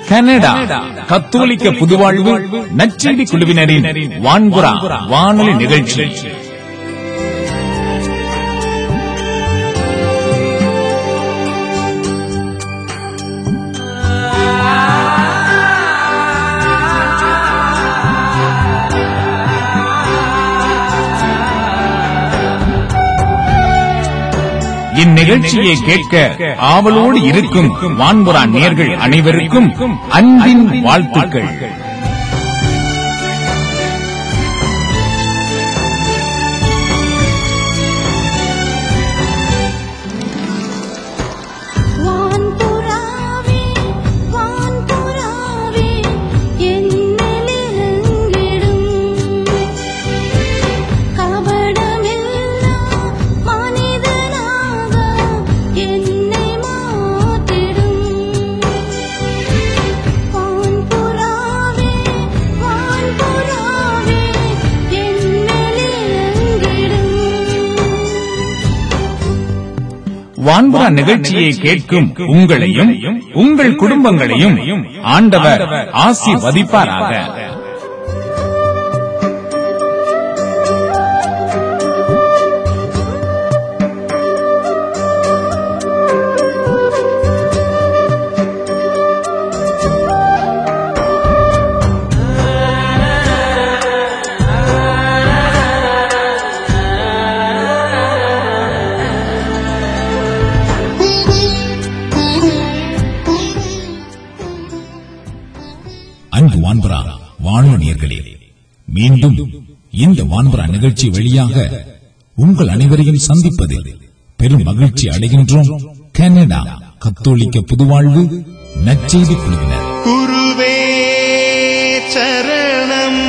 Canada கத்தோலிக்க புதுவாழ்வு நச்செடி குழுவினரின் வான்புறா வானொலி நிகழ்ச்சி இந்நிகழ்ச்சியை கேட்க ஆவலோடு இருக்கும் வான்புறா நேர்கள் அனைவருக்கும் அன்பின் வாழ்த்துக்கள் வான்புறாவே வான்புறாவே என்னிலெங்கிடும் கபடமில்லா மனிதனாக என்னை மாற்றிடும் வான்புறாவே வான்புறாவே என்னிலெங்கிடும் வான்புறா நிகழ்ச்சியை கேட்கும் உங்களையும் உங்கள் குடும்பங்களையும் ஆண்டவர் ஆசீர்வதிப்பாராக அன்பு வான்பரா வானொலியர்களே மீண்டும் இந்த வான்பரா நிகழ்ச்சி வழியாக உங்கள் அனைவரையும் சந்திப்பதில் பெரும் மகிழ்ச்சி அடைகின்றோம் கனடா கத்தோலிக்க புதுவாழ்வு நற்செய்தி குழுவினர் குருவே சரணம்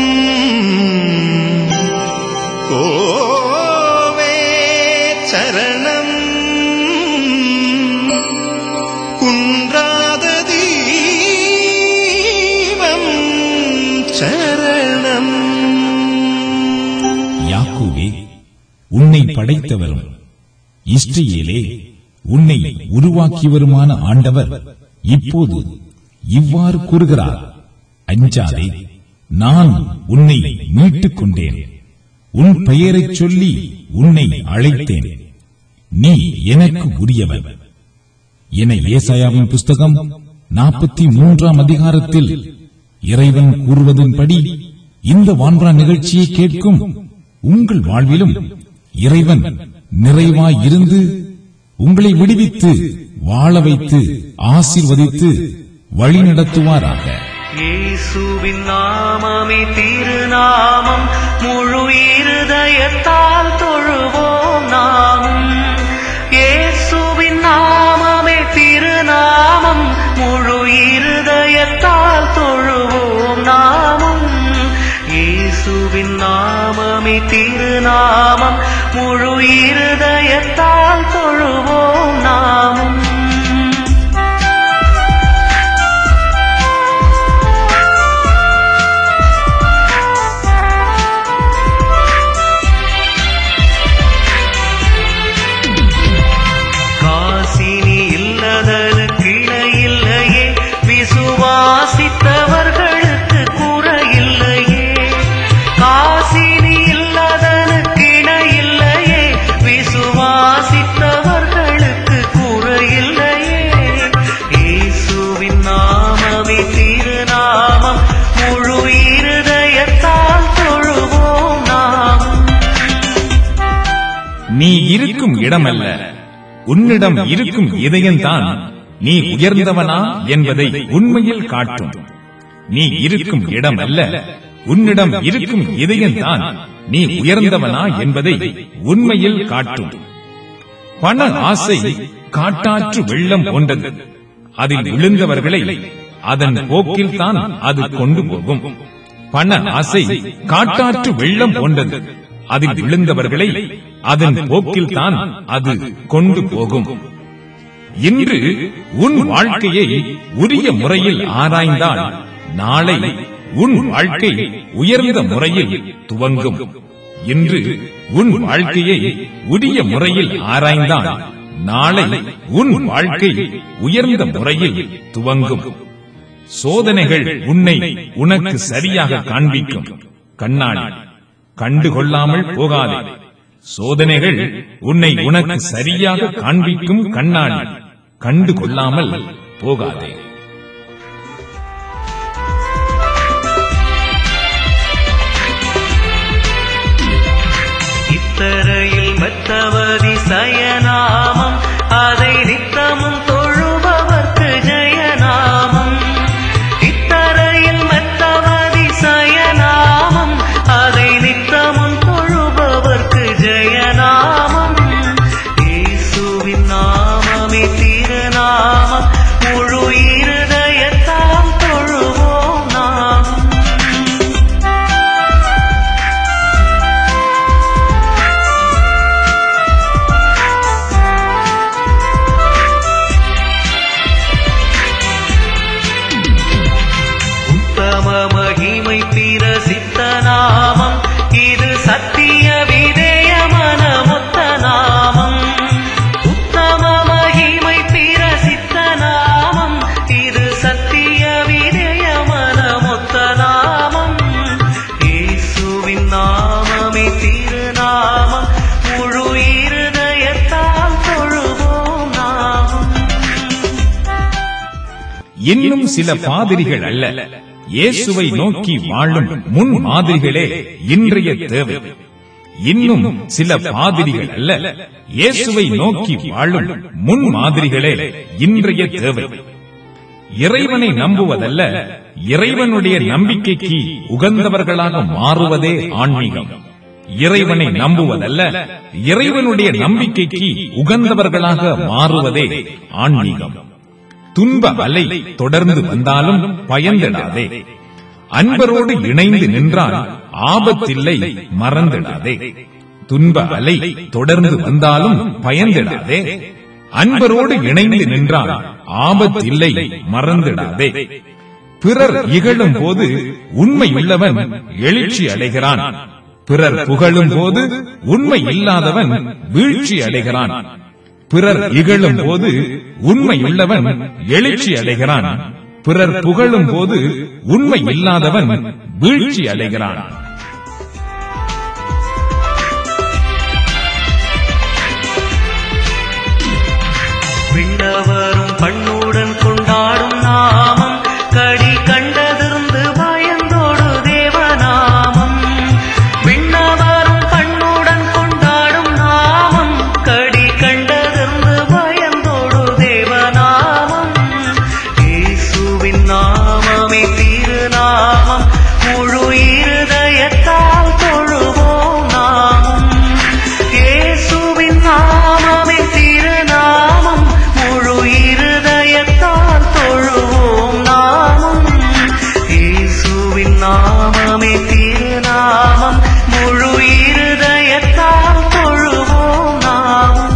கோவே சரணம் குன்றாத தீபம் சரணம் யாக்கூவே உன்னை படைத்தவரும் இஸ்ரேலே உன்னை உருவாக்கியவருமான ஆண்டவர் இப்போது இவ்வாறு கூறுகிறார் அஞ்சாதே நான் உன்னை மீட்டுக் கொண்டேன் உன் பெயரைச் சொல்லி உன்னை அழைத்தேன் நீ எனக்கு உரியவன் என ஏசாயாவின் புஸ்தகம் நாற்பத்தி மூன்றாம் அதிகாரத்தில் இறைவன் கூறுவதன்படி இந்த வான்பரா நிகழ்ச்சியை கேட்கும் உங்கள் வாழ்விலும் இறைவன் நிறைவாய் இருந்து உங்களை விடுவித்து வாழ வைத்து ஆசீர்வதித்து வழிநடத்துவாராக இயேசுவின் நாமமே திருநாமம் முழு இருதயத்தால் தொழுவோம் நாமும் இயேசுவின் நாமமே திருநாமம் முழு இருதயத்தால் தொழுவோம் நாமும் இயேசுவின் நாமமே திருநாமம் முழு இருதயத்தால் தொழுவோம் நாமும் காசினி இல்லதனு கிளையில்லையே விசுவாசித்தவர்களுக்கு குறையில்லையே காசினி இல்லதனு கிளையில்லையே விசுவாசித்தவர்களுக்கு குறையில்லையே இயேசுவின் நாமமே திருநாமம் முழு இருதயத்தால் தொழுவோம் நாமும் நீ இருக்கும் இடமல்ல உன்னிடம் இருக்கும் இதயம்தான் நீ உயர்ந்தவனா என்பதை உண்மையில் காட்டும் நீ இருக்கும் இடம் அல்ல உன்னிடம் இருக்கும் இதயம்தான் நீ உயர்ந்தவனா என்பதை உண்மையில் காட்டும் பண ஆசை காட்டாற்று வெள்ளம் போன்றது அதில் விழுந்தவர்களை அதன் போக்கில் தான் அது கொண்டு போகும் பண ஆசை காட்டாற்று வெள்ளம் போன்றது அதில் விழுந்தவர்களை அதன் போக்கில் தான் அது கொண்டு போகும் இன்று உன் வாழ்க்கையை உரிய முறையில் ஆராய்ந்தால் நாளை உன் வாழ்க்கை உயர்ந்த முறையில் துவங்கும் இன்று உன் வாழ்க்கையை உரிய முறையில் ஆராய்ந்தால் நாளை உன் வாழ்க்கை உயர்ந்த முறையில் துவங்கும் சோதனைகள் உன்னை உனக்கு சரியாக காண்பிக்கும் கண்ணாடி கண்டு கொள்ளாமல் போகாதே சோதனைகள் உன்னை உனக்கு சரியாக காண்பிக்கும் கண்ணாடி கண்டு கொள்ளாமல் போகாதே இத்தரையில் மெத்தவதி சயநாமம் அதை நித்தமும் தொழுபவர்க்கு ஜெயநாமம் இத்தரையில் மெத்தவதி சயநாமம் அதை நித்தமும் தொழுபவர்க்கு ஜெயநாமம் இயேசுவின் நாமமே திருநாமம் முழு இருதயத்தால் தொழுவோம் நாம் உத்தம மகிமை பிரசித்த நாமம் இது சத்திய விதேயமன மொத்த நாமம் உத்தம மகிமை பிரசித்த நாமம் இது சத்திய விதேயமன மொத்த நாமம் இயேசுவின் நாமமே திருநாமம் முழு இருதயத்தால் தொழுவோம் நாமம் இன்னும் சில பாதிரிகள் அல்ல இயேசுவை நோக்கி வாழும் முன் மாதிரிகளே இன்றைய தேவை இன்னும் சில பாதிரிகள் அல்ல இயேசுவை நோக்கி வாழும் முன் மாதிரிகளே இன்றைய தேவை இறைவனை நம்புவதல்ல இறைவனுடைய நம்பிக்கைக்கு உகந்தவர்களாக மாறுவதே ஆன்மீகம் இறைவனை நம்புவதல்ல இறைவனுடைய நம்பிக்கைக்கு உகந்தவர்களாக மாறுவதே ஆன்மீகம் துன்ப அலை தொடர்ந்து வந்தாலும் பயந்திடாதே அன்பரோடு இணைந்து நின்றால் ஆபத்தில்லை மறந்திடாதே துன்ப அலை தொடர்ந்து வந்தாலும் பயந்திடாதே அன்பரோடு இணைந்து நின்றால் ஆபத்தில்லை மறந்திடாதே பிறர் இகழும் போது உண்மையுள்ளவன் எழுச்சி அடைகிறான் பிறர் புகழும் போது உண்மை இல்லாதவன் வீழ்ச்சி அடைகிறான் பிறர் இகழும் போது உண்மையுள்ளவன் எழுச்சி அடைகிறான் பிறர் புகழும் போது உண்மை இல்லாதவன் வீழ்ச்சி அடைகிறான் விண்ணவரும் பண்ணுடன் கொண்டாடும் நாமம் கடி கண்டதிருந்து பயந்தோடு தேவநாமம் விண்ணவரும் பண்ணுடன் கொண்டாடும் நாமம் கடி கண்டதிருந்து பயந்தோடு தேவநாமம் இயேசுவின் நாமமே திருநாமம் முழு இருதயத்தால் தொழுவோம் நாமம் இயேசுவின் நாமமே திருநாமம் முழு இருதயத்தால் தொழுவோம் நாமம் இயேசுவின் நாமமே திருநாமம் முழு இருதயத்தால் தொழுவோம் நாமம்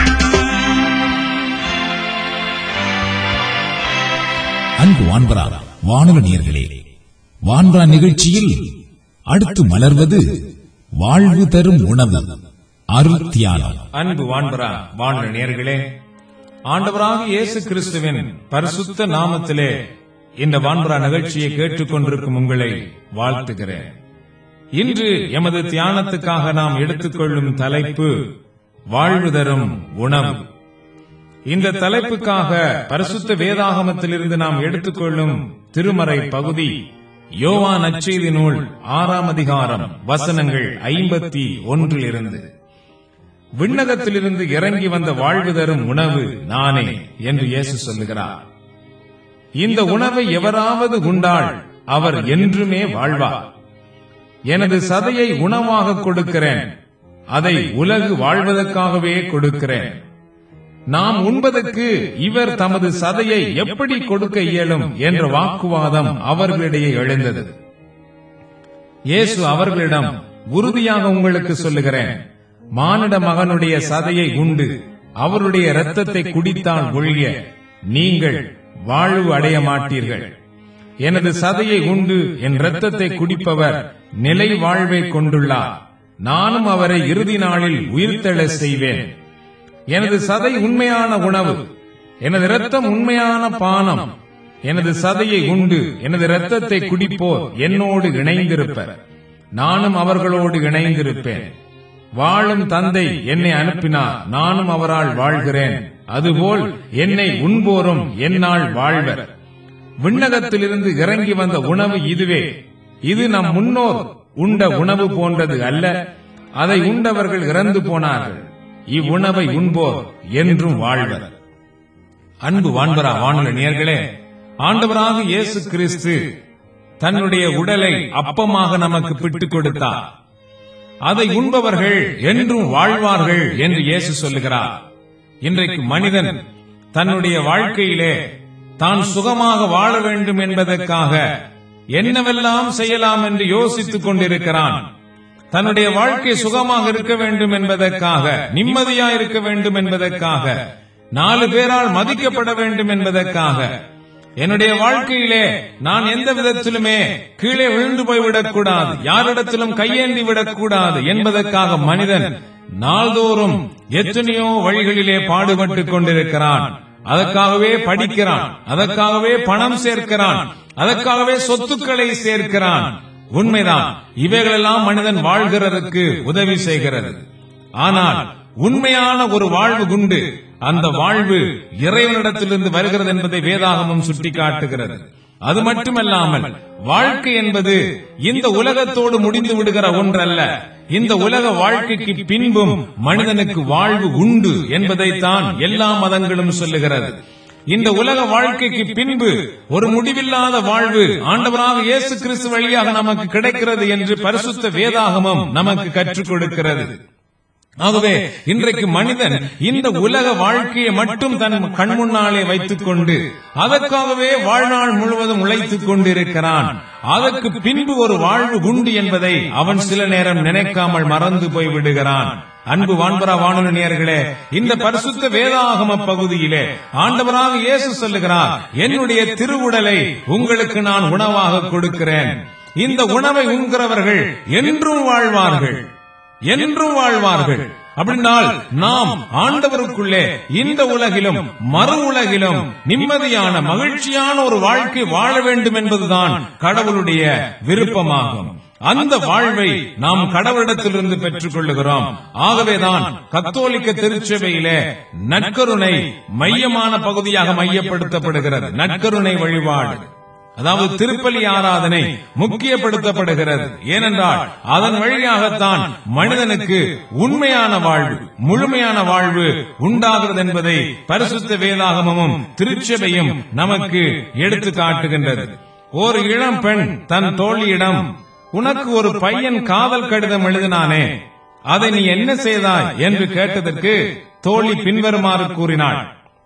அன்பு வான்பரா வானொலி நேயர்களே வான்பரா நிகழ்ச்சியில் அடுத்து மலர்வது வாழ்வு தரும் உணவு அருள் தியானம் அன்பு வான்பரா வான நேர்களே ஆண்டவராக இயேசு கிறிஸ்துவின் பரிசுத்த நாமத்திலே இந்த வான்பரா நிகழ்ச்சியை கேட்டுக்கொண்டிருக்கும் உங்களை வாழ்த்துகிறேன் இன்று எமது தியானத்துக்காக நாம் எடுத்துக்கொள்ளும் தலைப்பு வாழ்வு தரும் உணவு இந்த தலைப்புக்காக பரிசுத்த வேதாகமத்திலிருந்து நாம் எடுத்துக்கொள்ளும் திருமறை பகுதி யோவான் நற்செய்தி நூல் ஆறாம் அதிகாரம் வசனங்கள் ஐம்பத்தி ஒன்றிலிருந்து விண்ணகத்திலிருந்து இறங்கி வந்த வாழ்வு தரும் உணவு நானே என்று இயேசு சொல்லுகிறார் இந்த உணவை எவராவது உண்டால் அவர் என்றுமே வாழ்வார் எனது சதையை உணவாக கொடுக்கிறேன் அதை உலகு வாழ்வதற்காகவே கொடுக்கிறேன் நாம் உண்பதற்கு இவர் தமது சதையை எப்படி கொடுக்க இயலும் என்ற வாக்குவாதம் அவர்களிடையே எழுந்தது இயேசு அவர்களிடம் உறுதியாக உங்களுக்கு சொல்லுகிறேன் மானிட மகனுடைய சதையை உண்டு அவருடைய இரத்தத்தை குடித்தால் ஒழிய நீங்கள் வாழ்வு அடைய மாட்டீர்கள் எனது சதையை உண்டு என் இரத்தத்தை குடிப்பவர் நிலை வாழ்வை கொண்டுள்ளார் நானும் அவரை இறுதி நாளில் உயிர்த்தெழச் செய்வேன் எனது சதை உண்மையான உணவு எனது இரத்தம் உண்மையான பானம் எனது சதையை உண்டு எனது இரத்தத்தை குடிப்போர் என்னோடு இணைந்திருப்பர் நானும் அவர்களோடு இணைந்திருப்பேன் வாழும் தந்தை என்னை அனுப்பினார் நானும் அவரால் வாழ்கிறேன் அதுபோல் என்னை உண்போரும் என்னால் வாழ்வர் விண்ணகத்திலிருந்து இறங்கி வந்த உணவு இதுவே இது நம் முன்னோர் உண்ட உணவு போன்றது அல்ல அதை உண்டவர்கள் இறந்து போனார்கள் இவ்வுணவை உண்போர் என்றும் வாழ்வர் அன்பு வான்பரா வானொலி நேர்களே ஆண்டவராக இயேசு கிறிஸ்து தன்னுடைய உடலை அப்பமாக நமக்கு பிட்டுக் கொடுத்தார் அதை உண்பவர்கள் என்றும் வாழ்வார்கள் என்று இயேசு சொல்லுகிறார் இன்றைக்கு மனிதன் தன்னுடைய வாழ்க்கையிலே தான் சுகமாக வாழ வேண்டும் என்பதற்காக என்னவெல்லாம் செய்யலாம் என்று யோசித்துக் கொண்டிருக்கிறான் தன்னுடைய வாழ்க்கை சுகமாக இருக்க வேண்டும் என்பதற்காக நிம்மதியா இருக்க வேண்டும் என்பதற்காக நாலு பேரால் மதிக்கப்பட வேண்டும் என்பதற்காக என்னுடைய வாழ்க்கையிலே நான் எந்த விதத்திலுமே கீழே விழுந்து போய்விடக் கூடாது யாரிடத்திலும் கையேந்தி விடக்கூடாது என்பதற்காக மனிதன் நாள்தோறும் எத்தனையோ வழிகளிலே பாடுபட்டுக் கொண்டிருக்கிறான் அதற்காகவே படிக்கிறான் அதற்காகவே பணம் சேர்க்கிறான் அதற்காகவே சொத்துக்களை சேர்க்கிறான் உண்மைதான் இவைகளெல்லாம் மனிதன் வாழ்கிறதுக்கு உதவி செய்கிறது ஆனால் உண்மையான ஒரு வாழ்வு குண்டு அந்த வாழ்வு இறைவனிடத்திலிருந்து வருகிறது என்பதை வேதாகமம் சுட்டிக்காட்டுகிறது அது மட்டுமல்லாமல் வாழ்க்கை என்பது இந்த உலகத்தோடு முடிந்து விடுகிற ஒன்றல்ல இந்த உலக வாழ்க்கைக்கு பின்பும் மனிதனுக்கு வாழ்வு உண்டு என்பதைத்தான் எல்லா மதங்களும் சொல்லுகிறது இந்த உலக வாழ்க்கைக்கு பின்பு ஒரு முடிவில்லாத வாழ்வு ஆண்டவராக இயேசு கிறிஸ்து வழியாக நமக்கு கிடைக்கிறது என்று பரிசுத்த வேதாகமம் நமக்கு கற்றுக் கொடுக்கிறது ஆகவே இன்றைக்கு மனிதன் இந்த உலக வாழ்க்கையை மட்டும் தன் கண் முன்னாலே வைத்துக் கொண்டு அதற்காகவே வாழ்நாள் முழுவதும் உழைத்துக் கொண்டிருக்கிறான் அதற்கு பின்பு ஒரு வாழ்வு உண்டு என்பதை அவன் சில நேரம் நினைக்காமல் மறந்து போய் விடுகிறான் அன்பு வான்பரா வானொலி நேயர்களே இந்த பரிசுத்த வேதாகம பகுதியிலே ஆண்டவராக இயேசு சொல்லுகிறார் என்னுடைய திருவுடலை உங்களுக்கு நான் உணவாக கொடுக்கிறேன் இந்த உணவை உண்கிறவர்கள் என்றும் வாழ்வார்கள் என்றும் வாழ்வார்கள் அப்படின்னால் நாம் ஆண்டவருக்குள்ளே இந்த உலகிலும் மறு உலகிலும் நிம்மதியான மகிழ்ச்சியான ஒரு வாழ்க்கை வாழ வேண்டும் என்பதுதான் கடவுளுடைய விருப்பமாகும் அந்த வாழ்வை நாம் கடவுளிடத்திலிருந்து பெற்றுக் கொள்ளுகிறோம் ஆகவேதான் கத்தோலிக்க திருச்சபையிலே நற்கருணை மையமான பகுதியாக மையப்படுத்தப்படுகிறது நற்கருணை வழிபாடு அதாவது திருப்பலி ஆராதனை முக்கியப்படுத்தப்படுகிறது ஏனென்றால் அதன் வழியாகத்தான் மனிதனுக்கு உண்மையான வாழ்வு முழுமையான வாழ்வு உண்டாகிறது என்பதை பரிசுத்த வேதாகமமும் திருச்சபையும் நமக்கு எடுத்து காட்டுகின்றது ஒரு இளம் பெண் தன் தோழியிடம் உனக்கு ஒரு பையன் காதல் கடிதம் எழுதினானே அதை நீ என்ன செய்தாய் என்று கேட்டதற்கு தோழி பின்வருமாறு கூறினாள்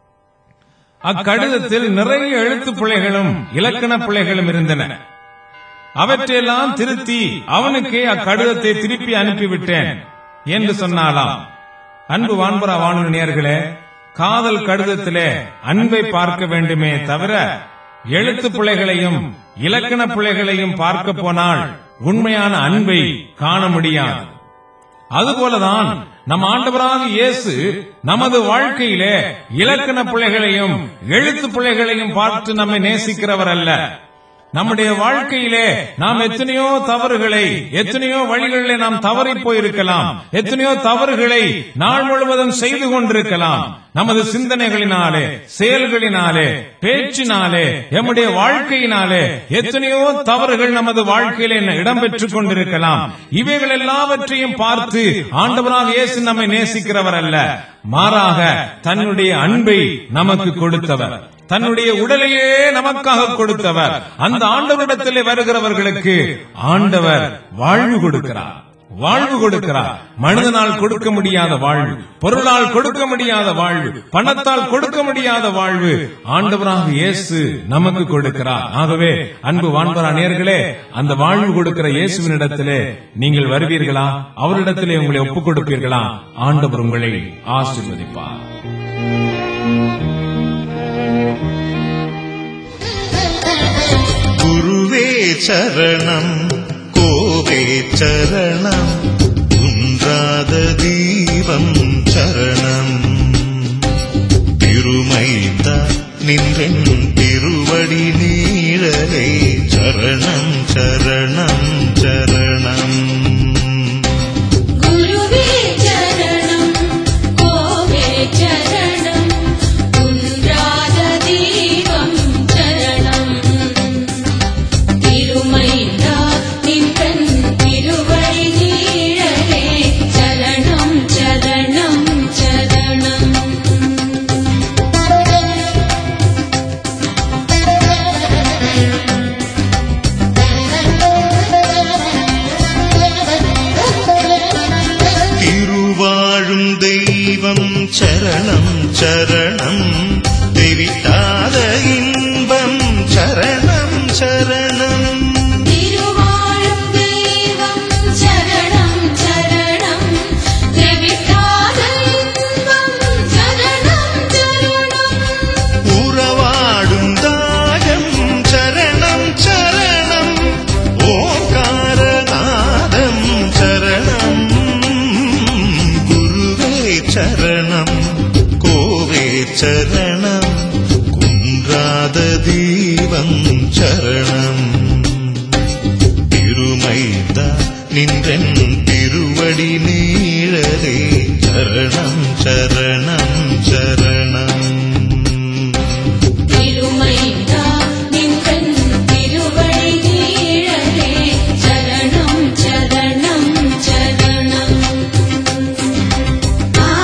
அக்கடிதத்தில் நிறைய எழுத்து பிழைகளும் இலக்கண பிழைகளும் இருந்தன அவற்றையெல்லாம் திருத்தி அவனுக்கே அக்கடிதத்தை திருப்பி அனுப்பிவிட்டேன் என்று சொன்னாலாம் அன்பு வான்புறா வானொலி நேர்களே காதல் கடிதத்திலே அன்பை பார்க்க வேண்டுமே தவிர எழுத்து பிழைகளையும் இலக்கண பிழைகளையும் பார்க்க போனால் உண்மையான அன்பை காண முடியாது அதுபோலதான் நம் ஆண்டவராக இயேசு நமது வாழ்க்கையிலே இலக்கண பிள்ளைகளையும் எழுத்து பிள்ளைகளையும் பார்த்து நம்மை நேசிக்கிறவர் அல்ல நம்முடைய வாழ்க்கையிலே நாம் எத்தனையோ தவறுகளை எத்தனையோ வழிகளிலே நாம் தவறி போயிருக்கலாம் எத்தனையோ தவறுகளை நாள் முழுவதும் செய்து கொண்டிருக்கலாம் நமது சிந்தனைகளினாலே செயல்களினாலே பேச்சினாலே எம்முடைய வாழ்க்கையினாலே எத்தனையோ தவறுகள் நமது வாழ்க்கையிலே இடம்பெற்றுக் கொண்டிருக்கலாம் இவைகள் எல்லாவற்றையும் பார்த்து ஆண்டவராக இயேசு நம்மை நேசிக்கிறவர் அல்ல மாறாக தன்னுடைய அன்பை நமக்கு கொடுத்தவர் தன்னுடைய உடலையே நமக்காக கொடுத்தவர் அந்த ஆண்டவரிடத்திலே வருகிறவர்களுக்கு ஆண்டவர் வாழ்வு கொடுக்கிறார் வாழ்வு கொடுக்கிறார் மனிதனால் கொடுக்க முடியாத வாழ்வு பொருளால் கொடுக்க முடியாத வாழ்வு பணத்தால் கொடுக்க முடியாத வாழ்வு ஆண்டவராக இயேசு நமக்கு கொடுக்கிறார் ஆகவே அன்பு வான்பரா நேர்களே அந்த வாழ்வு கொடுக்கிற இயேசுவினிடத்திலே நீங்கள் வருவீர்களா அவரிடத்திலே உங்களை ஒப்புக் கொடுப்பீர்களா ஆண்டவர் உங்களை ஆசீர்வதிப்பார் குருவே சரணம் கோவே சரணம் குன்றாத தீபம் சரணம் திருமைந்த நின்றென் திருவடி சரணம் சரணம் தெரிவித்தாத இன்பம் சரணம் சரணம் திருவாழும் தெய்வம் சரணம் சரணம் தெவிட்டாத இன்பம் சரணம் சரணம் உறவாடும் தாயம் சரணம் சரணம் ஓங்காரநாதம் சரணம் குருவே சரணம் கோவே சரணம் குன்றாத தீபம் சரணம் திருமைதா நின்றன் திருவடி நீழலே சரணம் சரணம் சரணம் திருமைதா நின்றன் திருவடி நீழலே சரணம் சரணம் சரணம் ஆ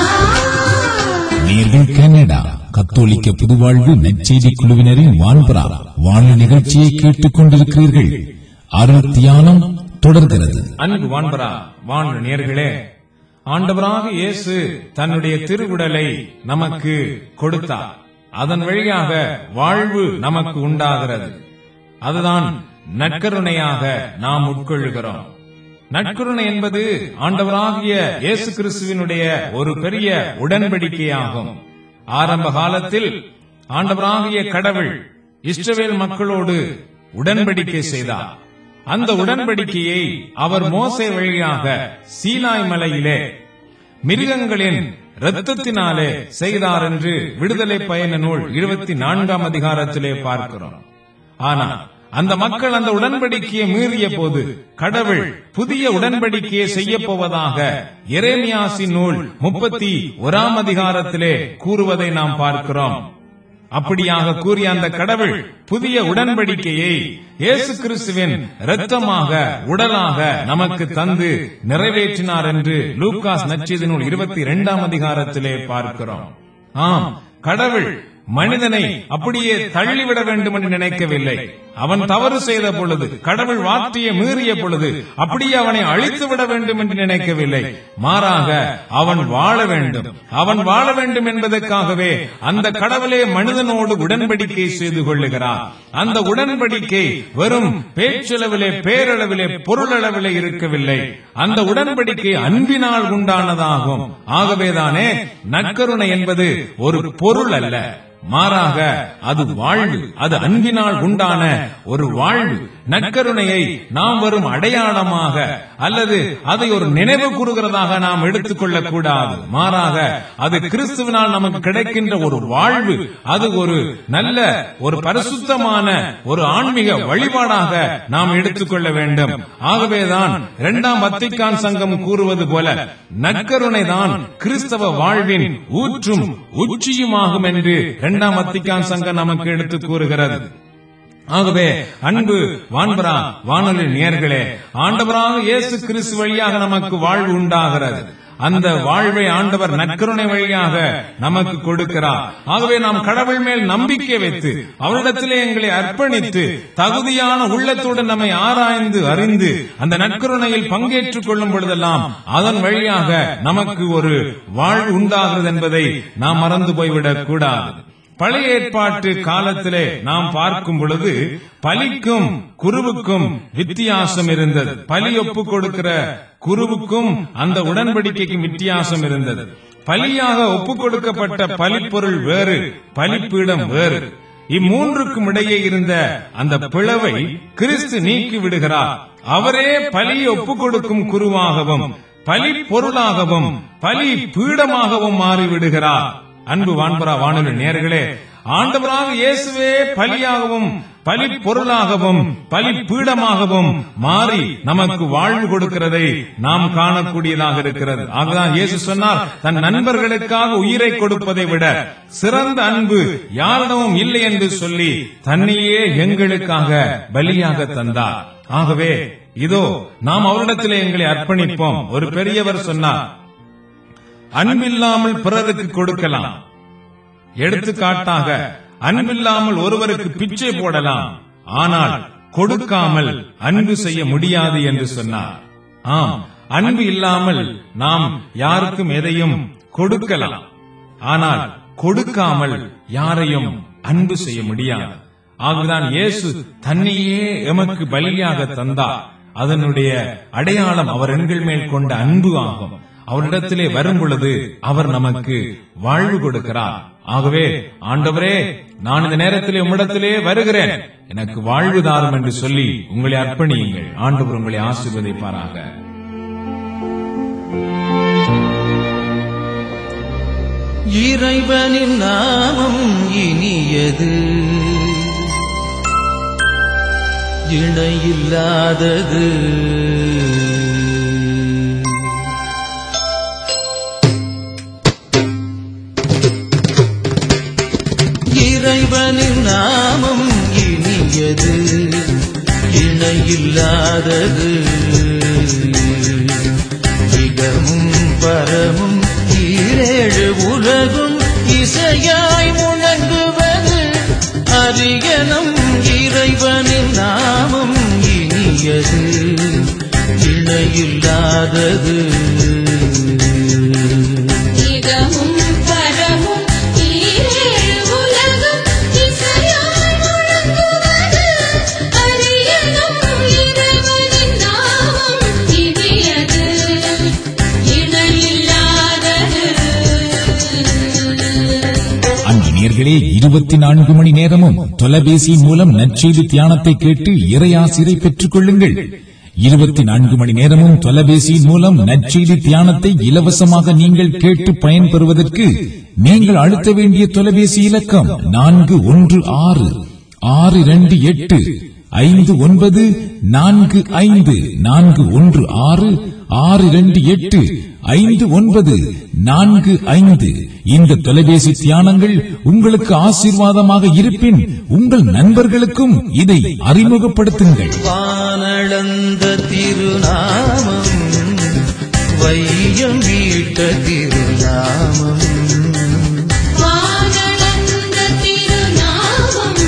நேர்கள் கனடா கத்தோலிக்க புதுவாழ்வு நற்செய்தி குழுவினரின் வான்பரா வானொலி நிகழ்ச்சியை கேட்டுக் கொண்டிருக்கிறீர்கள் அருள் தியானம் தொடர்கிறது அன்பு வான்பரா வான் நேர்களே ஆண்டவராக இயேசு தன்னுடைய திருவுடலை நமக்கு கொடுத்தார் அதன் வழியாக வாழ்வு நமக்கு உண்டாகிறது அதுதான் நற்கருணையாக நாம் உட்கொள்ளுகிறோம் நற்கருணை என்பது ஆண்டவராகிய இயேசு கிறிஸ்துவினுடைய ஒரு பெரிய உடன்படிக்கையாகும் ஆரம்ப காலத்தில் ஆண்டவராகிய கடவுள் இஸ்ரவேல் மக்களோடு உடன்படிக்கை செய்தார் அந்த உடன்படிக்கையை அவர் மோசே வழியாக சீனாய் மலையிலே மிருகங்களின் இரத்தத்தினாலே செய்தார் என்று விடுதலை பயண நூல் இருபத்தி நான்காம் அதிகாரத்திலே பார்க்கிறோம் ஆனால் அந்த மக்கள் அந்த உடன்படிக்கையை மீறிய போது கடவுள் புதிய உடன்படிக்கையை செய்ய போவதாக எரேமியாசின் நூல் முப்பத்தி ஒராம் அதிகாரத்திலே கூறுவதை நாம் பார்க்கிறோம் அப்படியாக கூறிய அந்த கடவுள் புதிய உடன்படிக்கையை இயேசு கிறிஸ்துவின் இரத்தமாக உடலாக நமக்கு தந்து நிறைவேற்றினார் என்று லூகாஸ் நச்செய்தி நூல் இருபத்தி இரண்டாம் அதிகாரத்திலே பார்க்கிறோம் ஆம் கடவுள் மனிதனை அப்படியே தள்ளிவிட வேண்டும் என்று நினைக்கவில்லை அவன் தவறு செய்த பொழுது கடவுள் வார்த்தையை மீறிய பொழுது அப்படியே அவனை அழித்து விட வேண்டும் என்று நினைக்கவில்லை மாறாக அவன் வாழ வேண்டும் அவன் வாழ வேண்டும் என்பதற்காகவே அந்த கடவுளே மனிதனோடு உடன்படிக்கை செய்து கொள்ளுகிறார் அந்த உடன்படிக்கை வெறும் பேச்சளவிலே பேரளவிலே பொருளளவிலே இருக்கவில்லை அந்த உடன்படிக்கை அன்பினால் உண்டானதாகும் ஆகவேதானே நற்கருணை என்பது ஒரு பொருள் அல்ல மாறாக அது வாழ்வு அது அன்பினால் உண்டான ஒரு வாழ்வு நற்கருணையை நாம் வரும் அடையாளமாக அல்லது அதை ஒரு நினைவு கூறுகிறதாக நாம் எடுத்துக்கொள்ளக் கூடாது மாறாக அது கிறிஸ்துவினால் நமக்கு கிடைக்கின்ற ஒரு வாழ்வு அது ஒரு நல்ல ஒரு பரிசுத்தமான ஒரு ஆன்மீக வழிபாடாக நாம் எடுத்துக்கொள்ள வேண்டும் ஆகவேதான் இரண்டாம் வத்திக்கான் சங்கம் கூறுவது போல நற்கருணை தான் கிறிஸ்தவ வாழ்வின் ஊற்றும் உச்சியுமாகும் என்று இரண்டாம் வத்திக்கான் சங்கம் நமக்கு எடுத்து கூறுகிறது ஆகவே அன்பு வான்பரா வானொலி நேர்களே ஆண்டவராக இயேசு கிறிஸ்து வழியாக நமக்கு வாழ்வு உண்டாகிறது அந்த வாழ்வை ஆண்டவர் நற்கருணை வழியாக நமக்கு கொடுக்கிறார் ஆகவே நாம் கடவுள் மேல் நம்பிக்கை வைத்து அவரிடத்திலே எங்களை அர்ப்பணித்து தகுதியான உள்ளத்தோடு நம்மை ஆராய்ந்து அறிந்து அந்த நற்கருணையில் பங்கேற்றுக் கொள்ளும் பொழுதெல்லாம் அதன் வழியாக நமக்கு ஒரு வாழ்வு உண்டாகிறது என்பதை நாம் மறந்து போய்விடக் கூடாது பழைய ஏற்பாட்டு காலத்திலே நாம் பார்க்கும் பொழுது பலிக்கும் குருவுக்கும் வித்தியாசம் இருந்தது பலி ஒப்பு கொடுக்கிற குருவுக்கும் அந்த உடன்படிக்கைக்கும் வித்தியாசம் இருந்தது பலியாக ஒப்பு கொடுக்கப்பட்ட பலிப்பொருள் வேறு பலிப்பீடம் வேறு இம்மூன்றுக்கும் இடையே இருந்த அந்த பிளவை கிறிஸ்து நீக்கி விடுகிறார் அவரே பலியை ஒப்பு கொடுக்கும் குருவாகவும் பலி பொருளாகவும் பலி பீடமாகவும் மாறிவிடுகிறார் அன்பு வான்பரா வானொலி நேர்களே ஆண்டவராக இயேசுவே பலியாகவும் பலி பொருளாகவும் பலி பீடமாகவும் மாறி நமக்கு வாழ்வு கொடுக்கிறதை நாம் காணக்கூடியதாக இருக்கிறது ஆகதான் இயேசு சொன்னார் தன் நண்பர்களுக்காக உயிரை கொடுப்பதை விட சிறந்த அன்பு யாரிடமும் இல்லை என்று சொல்லி தன்னையே எங்களுக்காக பலியாக தந்தார் ஆகவே இதோ நாம் அவரிடத்திலே எங்களை அர்ப்பணிப்போம் ஒரு பெரியவர் சொன்னார் அன்பில்லாமல் பிறருக்கு கொடுக்கலாம் எடுத்துக்காட்டாக அன்பில்லாமல் ஒருவருக்கு பிச்சை போடலாம் ஆனால் கொடுக்காமல் அன்பு செய்ய முடியாது என்று சொன்னார் ஆம் அன்பு இல்லாமல் நாம் யாருக்கும் எதையும் கொடுக்கலாம் ஆனால் கொடுக்காமல் யாரையும் அன்பு செய்ய முடியாது ஆகவே இயேசு தன்னையே எமக்கு பலியாக தந்தார் அதனுடைய அடையாளம் அவர் எண்கள் மேல் கொண்ட அன்பு ஆகும் அவரிடத்திலே வரும் பொழுது அவர் நமக்கு வாழ்வு கொடுக்கிறார் ஆகவே ஆண்டவரே நான் இந்த நேரத்திலே உம்மிடத்திலே வருகிறேன் எனக்கு வாழ்வு தாரும் என்று சொல்லி உங்களை அர்ப்பணியுங்கள் ஆண்டவர் உங்களை ஆசீர்வதிப்பாராக இறைவனின் நாமம் இனியது இணையில்லாதது இறைவனின் நாமம் இனியது இணையில்லாதது மிகவும் பரமும் ஈரேழு உலகும் இசையாய் முழங்குவது அரியனம் இறைவனின் நாமம் இனியது இணையில்லாதது மிகவும் பரமும் ஈரேழு உலகும் இசையாய் முழங்குவது அரியனும் இறைவனின் நாமம் இனியது இணையில்லாதது அன்பு நேர்களே இருபத்தி நான்கு மணி நேரமும் தொலைபேசி மூலம் நற்செய்தி தியானத்தை கேட்டு இறையாசிரை பெற்றுக் கொள்ளுங்கள் இருபத்தி நான்கு மணி நேரமும் தொலைபேசியின் மூலம் நற்செய்தி தியானத்தை இலவசமாக நீங்கள் கேட்டு பயன்பெறுவதற்கு நீங்கள் அழுத்த வேண்டிய தொலைபேசி இலக்கம் நான்கு ஒன்று ஆறு ஆறு இரண்டு எட்டு ஐந்து ஒன்பது நான்கு ஐந்து நான்கு ஒன்று ஆறு ஆறு இரண்டு எட்டு ஐந்து ஒன்பது நான்கு ஐந்து இந்த தொலைபேசி தியானங்கள் உங்களுக்கு ஆசீர்வாதமாக இருப்பின் உங்கள் நண்பர்களுக்கும் இதை அறிமுகப்படுத்துங்கள் வானளந்த திருநாமம் வையம் வீட்ட திருநாமம் வானளந்த திருநாமம்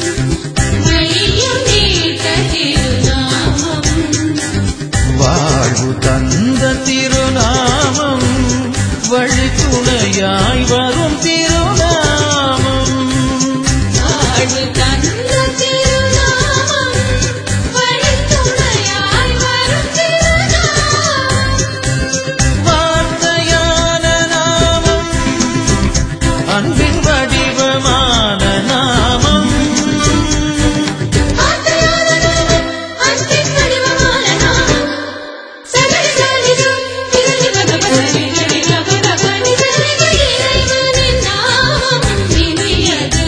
மையம் நீட்ட திருநாமம் வாழ்வு தந்த திருநாமம் வழித்துணையாய் வரும் திருநாமம் வாழ்வு தந்த திருநாமம் வழித்துணையாய் வரும் திருநாமம் வார்த்தையான நாமம் அன்பின் வடிவமான நாமம் ஆத்தையான நாமம் அன்பின் வடிவமான நாமம் சகடி சாதிக்கும் திகழ் பகவதி கடி கபகபனி சகடி இறைவனின் நாமம் இனியது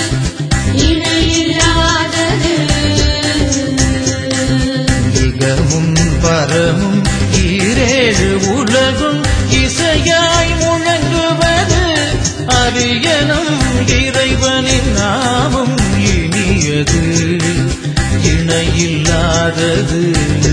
இணையில்லாதது மிகவும் பரமும் ஈரேழு உலகும் இசையாய் முழங்குவது அரியனும் இறைவனின் நாமம் இனியது இணையில்லாதது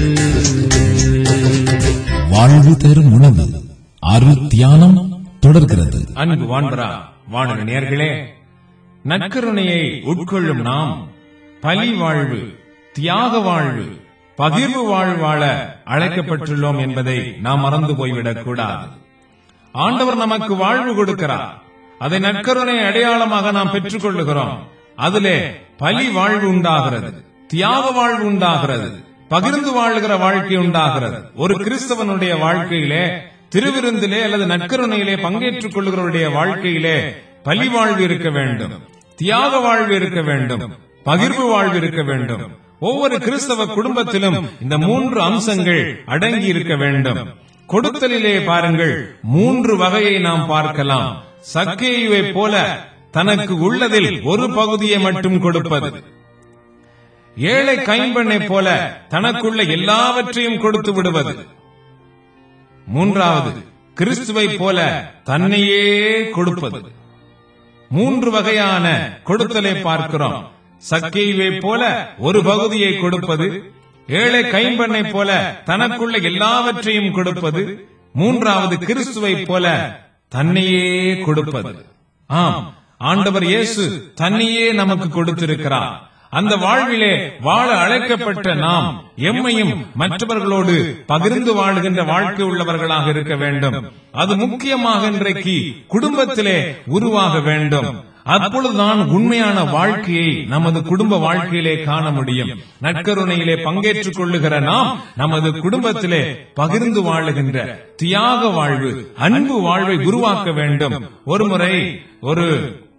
வாழ்வு தரும் உணவு அருள் தியானம் தொடர்கிறது அன்பு வான்பரா வானக நேர்களே நற்கருணையை உட்கொள்ளும் நாம் பலி வாழ்வு தியாக வாழ்வு பகிர்வு வாழ்வு வாழ அழைக்கப்பட்டுள்ளோம் என்பதை நாம் மறந்து போய்விடக் கூடாது ஆண்டவர் நமக்கு வாழ்வு கொடுக்கிறார் அதை நற்கருணை அடையாளமாக நாம் பெற்றுக் கொள்ளுகிறோம் அதிலே பலி வாழ்வு உண்டாகிறது தியாக வாழ்வு உண்டாகிறது பகிர்ந்து வாழுகிற வாழ்க்கை உண்டாகிறது ஒரு கிறிஸ்தவனுடைய வாழ்க்கையிலே திருவிருந்திலே அல்லது நற்கருணையிலே பங்கேற்றுக் கொள்ளுகிறவருடைய வாழ்க்கையிலே பலி வாழ்வு இருக்க வேண்டும் தியாக வாழ்வு இருக்க வேண்டும் பகிர்வு வாழ்வு இருக்க வேண்டும் ஒவ்வொரு கிறிஸ்தவ குடும்பத்திலும் இந்த மூன்று அம்சங்கள் அடங்கி இருக்க வேண்டும் கொடுத்தலிலே பாருங்கள் மூன்று வகையை நாம் பார்க்கலாம் சக்கேயுவை போல தனக்கு உள்ளதில் ஒரு பகுதியை மட்டும் கொடுப்பது ஏழை கைம்பெண்ணை போல தனக்குள்ள எல்லாவற்றையும் கொடுத்து விடுவது மூன்றாவது கிறிஸ்துவை போல தன்னையே கொடுப்பது மூன்று வகையான கொடுத்தலை பார்க்கிறோம் சக்கைவை போல ஒரு பகுதியை கொடுப்பது ஏழை கைம்பெண்ணை போல தனக்குள்ள எல்லாவற்றையும் கொடுப்பது மூன்றாவது கிறிஸ்துவை போல தன்னையே கொடுப்பது ஆம் ஆண்டவர் இயேசு தன்னையே நமக்கு கொடுத்திருக்கிறார் அந்த வாழ்விலே வாழ அழைக்கப்பட்ட நாம் எம்மையும் மற்றவர்களோடு பகிர்ந்து வாழுகின்ற வாழ்க்கை உள்ளவர்களாக இருக்க வேண்டும் அது முக்கியமாக இன்றைக்கு குடும்பத்திலே உருவாக வேண்டும் அப்பொழுதுதான் உண்மையான வாழ்க்கையை நமது குடும்ப வாழ்க்கையிலே காண முடியும் நற்கருணையிலே பங்கேற்றுக் கொள்ளுகிற நாம் நமது குடும்பத்திலே பகிர்ந்து வாழுகின்ற தியாக வாழ்வு அன்பு வாழ்வை உருவாக்க வேண்டும் ஒருமுறை ஒரு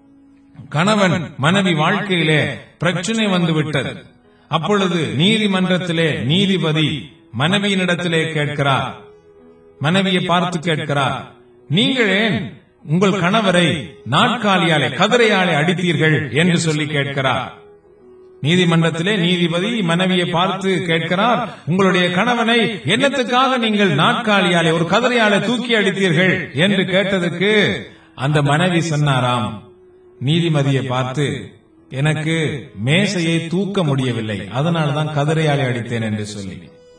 கணவன் மனைவி வாழ்க்கையிலே பிரச்சனை வந்து விட்டது அப்பொழுது நீதிமன்றத்திலே நீதிபதி மனைவியினிடத்திலே கேட்கிறார் மனைவியை பார்த்து கேட்கிறார் நீங்கள் ஏன் உங்கள் கணவரை நாட்காலியாலே கதிரையாலே அடித்தீர்கள் என்று சொல்லி கேட்கிறார் நீதிமன்றத்திலே நீதிபதி மனைவியை பார்த்து கேட்கிறார் உங்களுடைய கணவனை என்னத்துக்காக நீங்கள் நாட்காலியாலே ஒரு கதிரையாலே தூக்கி அடித்தீர்கள் என்று கேட்டதுக்கு அந்த மனைவி சொன்னாராம் நீதிமதியை பார்த்து எனக்கு மேசையை தூக்க முடியவில்லை அதனால்தான் கதிரையாலே அடித்தேன் என்று சொல்லி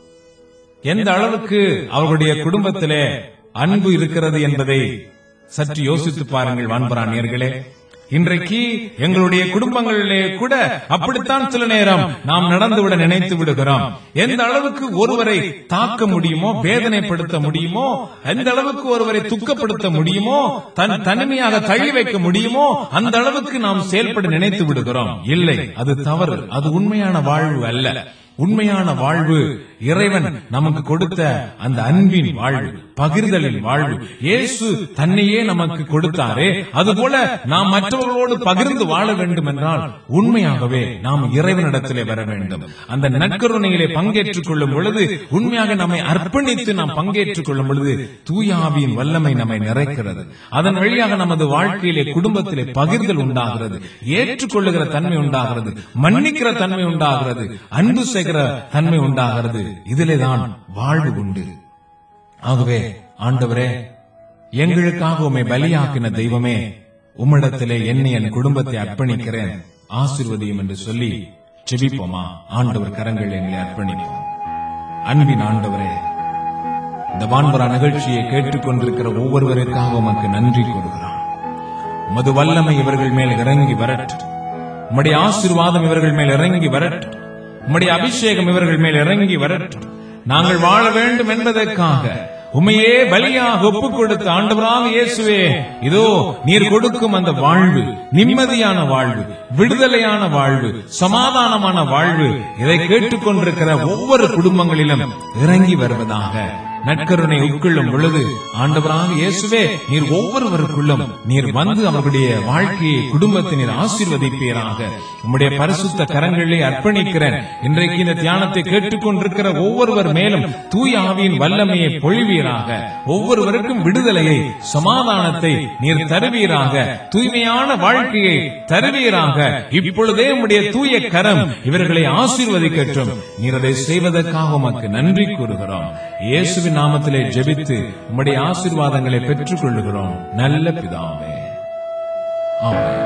எந்த அளவுக்கு அவர்களுடைய குடும்பத்திலே அன்பு இருக்கிறது என்பதை சற்று யோசித்து பாருங்கள் வான்பராணியர்களே இன்றைக்கு எங்களுடைய குடும்பங்களிலே கூட அப்படித்தான் சில நேரம் நாம் நடந்துவிட நினைத்து விடுகிறோம் எந்த அளவுக்கு ஒருவரை தாக்க முடியுமோ வேதனைப்படுத்த முடியுமோ எந்த அளவுக்கு ஒருவரை துக்கப்படுத்த முடியுமோ தன் தனிமையாக தள்ளி வைக்க முடியுமோ அந்த அளவுக்கு நாம் செயல்பட நினைத்து விடுகிறோம் இல்லை அது தவறு அது உண்மையான வாழ்வு அல்ல உண்மையான வாழ்வு இறைவன் நமக்கு கொடுத்த அந்த அன்பின் வாழ்வு பகிர்தலின் வாழ்வு இயேசு தன்னையே நமக்கு கொடுத்தாரே அதுபோல நாம் மற்றவர்களோடு பகிர்ந்து வாழ வேண்டும் என்றால் உண்மையாகவே நாம் இறைவனிடத்திலே வர வேண்டும் அந்த நற்கருணையிலே பங்கேற்றுக் கொள்ளும் பொழுது உண்மையாக நம்மை அர்ப்பணித்து நாம் பங்கேற்றுக் கொள்ளும் பொழுது தூயாவியின் வல்லமை நம்மை நிறைக்கிறது அதன் வழியாக நமது வாழ்க்கையிலே குடும்பத்திலே பகிர்தல் உண்டாகிறது ஏற்றுக்கொள்ளுகிற தன்மை உண்டாகிறது மன்னிக்கிற தன்மை உண்டாகிறது அன்பு செய்கிற தன்மை உண்டாகிறது இதிலே தான் வாழ்வு உண்டு ஆகவே ஆண்டவரே எங்களுக்காக உம்மை பலியாக்கின தெய்வமே உம்மிடத்திலே என்னை என் குடும்பத்தை அர்ப்பணிக்கிறேன் ஆசிர்வதியும் என்று சொல்லி செபிப்போமா ஆண்டவர் கரங்கள் எங்களை அர்ப்பணிப்போம் அன்பின் ஆண்டவரே இந்த வான்பரா நிகழ்ச்சியை கேட்டுக்கொண்டிருக்கிற ஒவ்வொருவருக்காக உமக்கு நன்றி கூறுகிறோம் உமது வல்லமை இவர்கள் மேல் இறங்கி வரட்டும் உம்முடைய ஆசீர்வாதம் இவர்கள் மேல் இறங்கி வரட்டும் உம்முடைய அபிஷேகம் இவர்கள் மேல் இறங்கி வரட்டும் நாங்கள் வாழ வேண்டும் என்பதற்காக உமையே பலியாக ஒப்புக் கொடுத்த ஆண்டவராக இயேசுவே இதோ நீர் கொடுக்கும் அந்த வாழ்வு நிம்மதியான வாழ்வு விடுதலையான வாழ்வு சமாதானமான வாழ்வு இதை கேட்டுக்கொண்டிருக்கிற ஒவ்வொரு குடும்பங்களிலும் இறங்கி வருவதாக நற்கருணை உட்கொள்ளும் பொழுது ஆண்டவராக இயேசுவே நீர் ஒவ்வொருவருக்குள்ளும் நீர் வந்து அவர்களுடைய வாழ்க்கையை குடும்பத்தை நீர் ஆசீர்வதிப்பீராக உம்முடைய பரிசுத்த கரங்களிலே அர்ப்பணிக்கிறேன் இன்றைக்கு இந்த தியானத்தை கேட்டுக்கொண்டிருக்கிற ஒவ்வொருவர் மேலும் தூய ஆவியின் வல்லமையை பொழிவீராக ஒவ்வொருவருக்கும் விடுதலையை சமாதானத்தை நீர் தருவீராக தூய்மையான வாழ்க்கையை தருவீராக இப்பொழுதே உம்முடைய தூய கரம் இவர்களை ஆசீர்வதிக்கட்டும் நீர் அதை செய்வதற்காக உமக்கு நன்றி கூறுகிறோம் இயேசுவின் நாமத்திலே ஜெபித்து உம்முடைய ஆசீர்வாதங்களை பெற்றுக் கொள்ளுகிறோம் நல்ல பிதாவே ஆமென்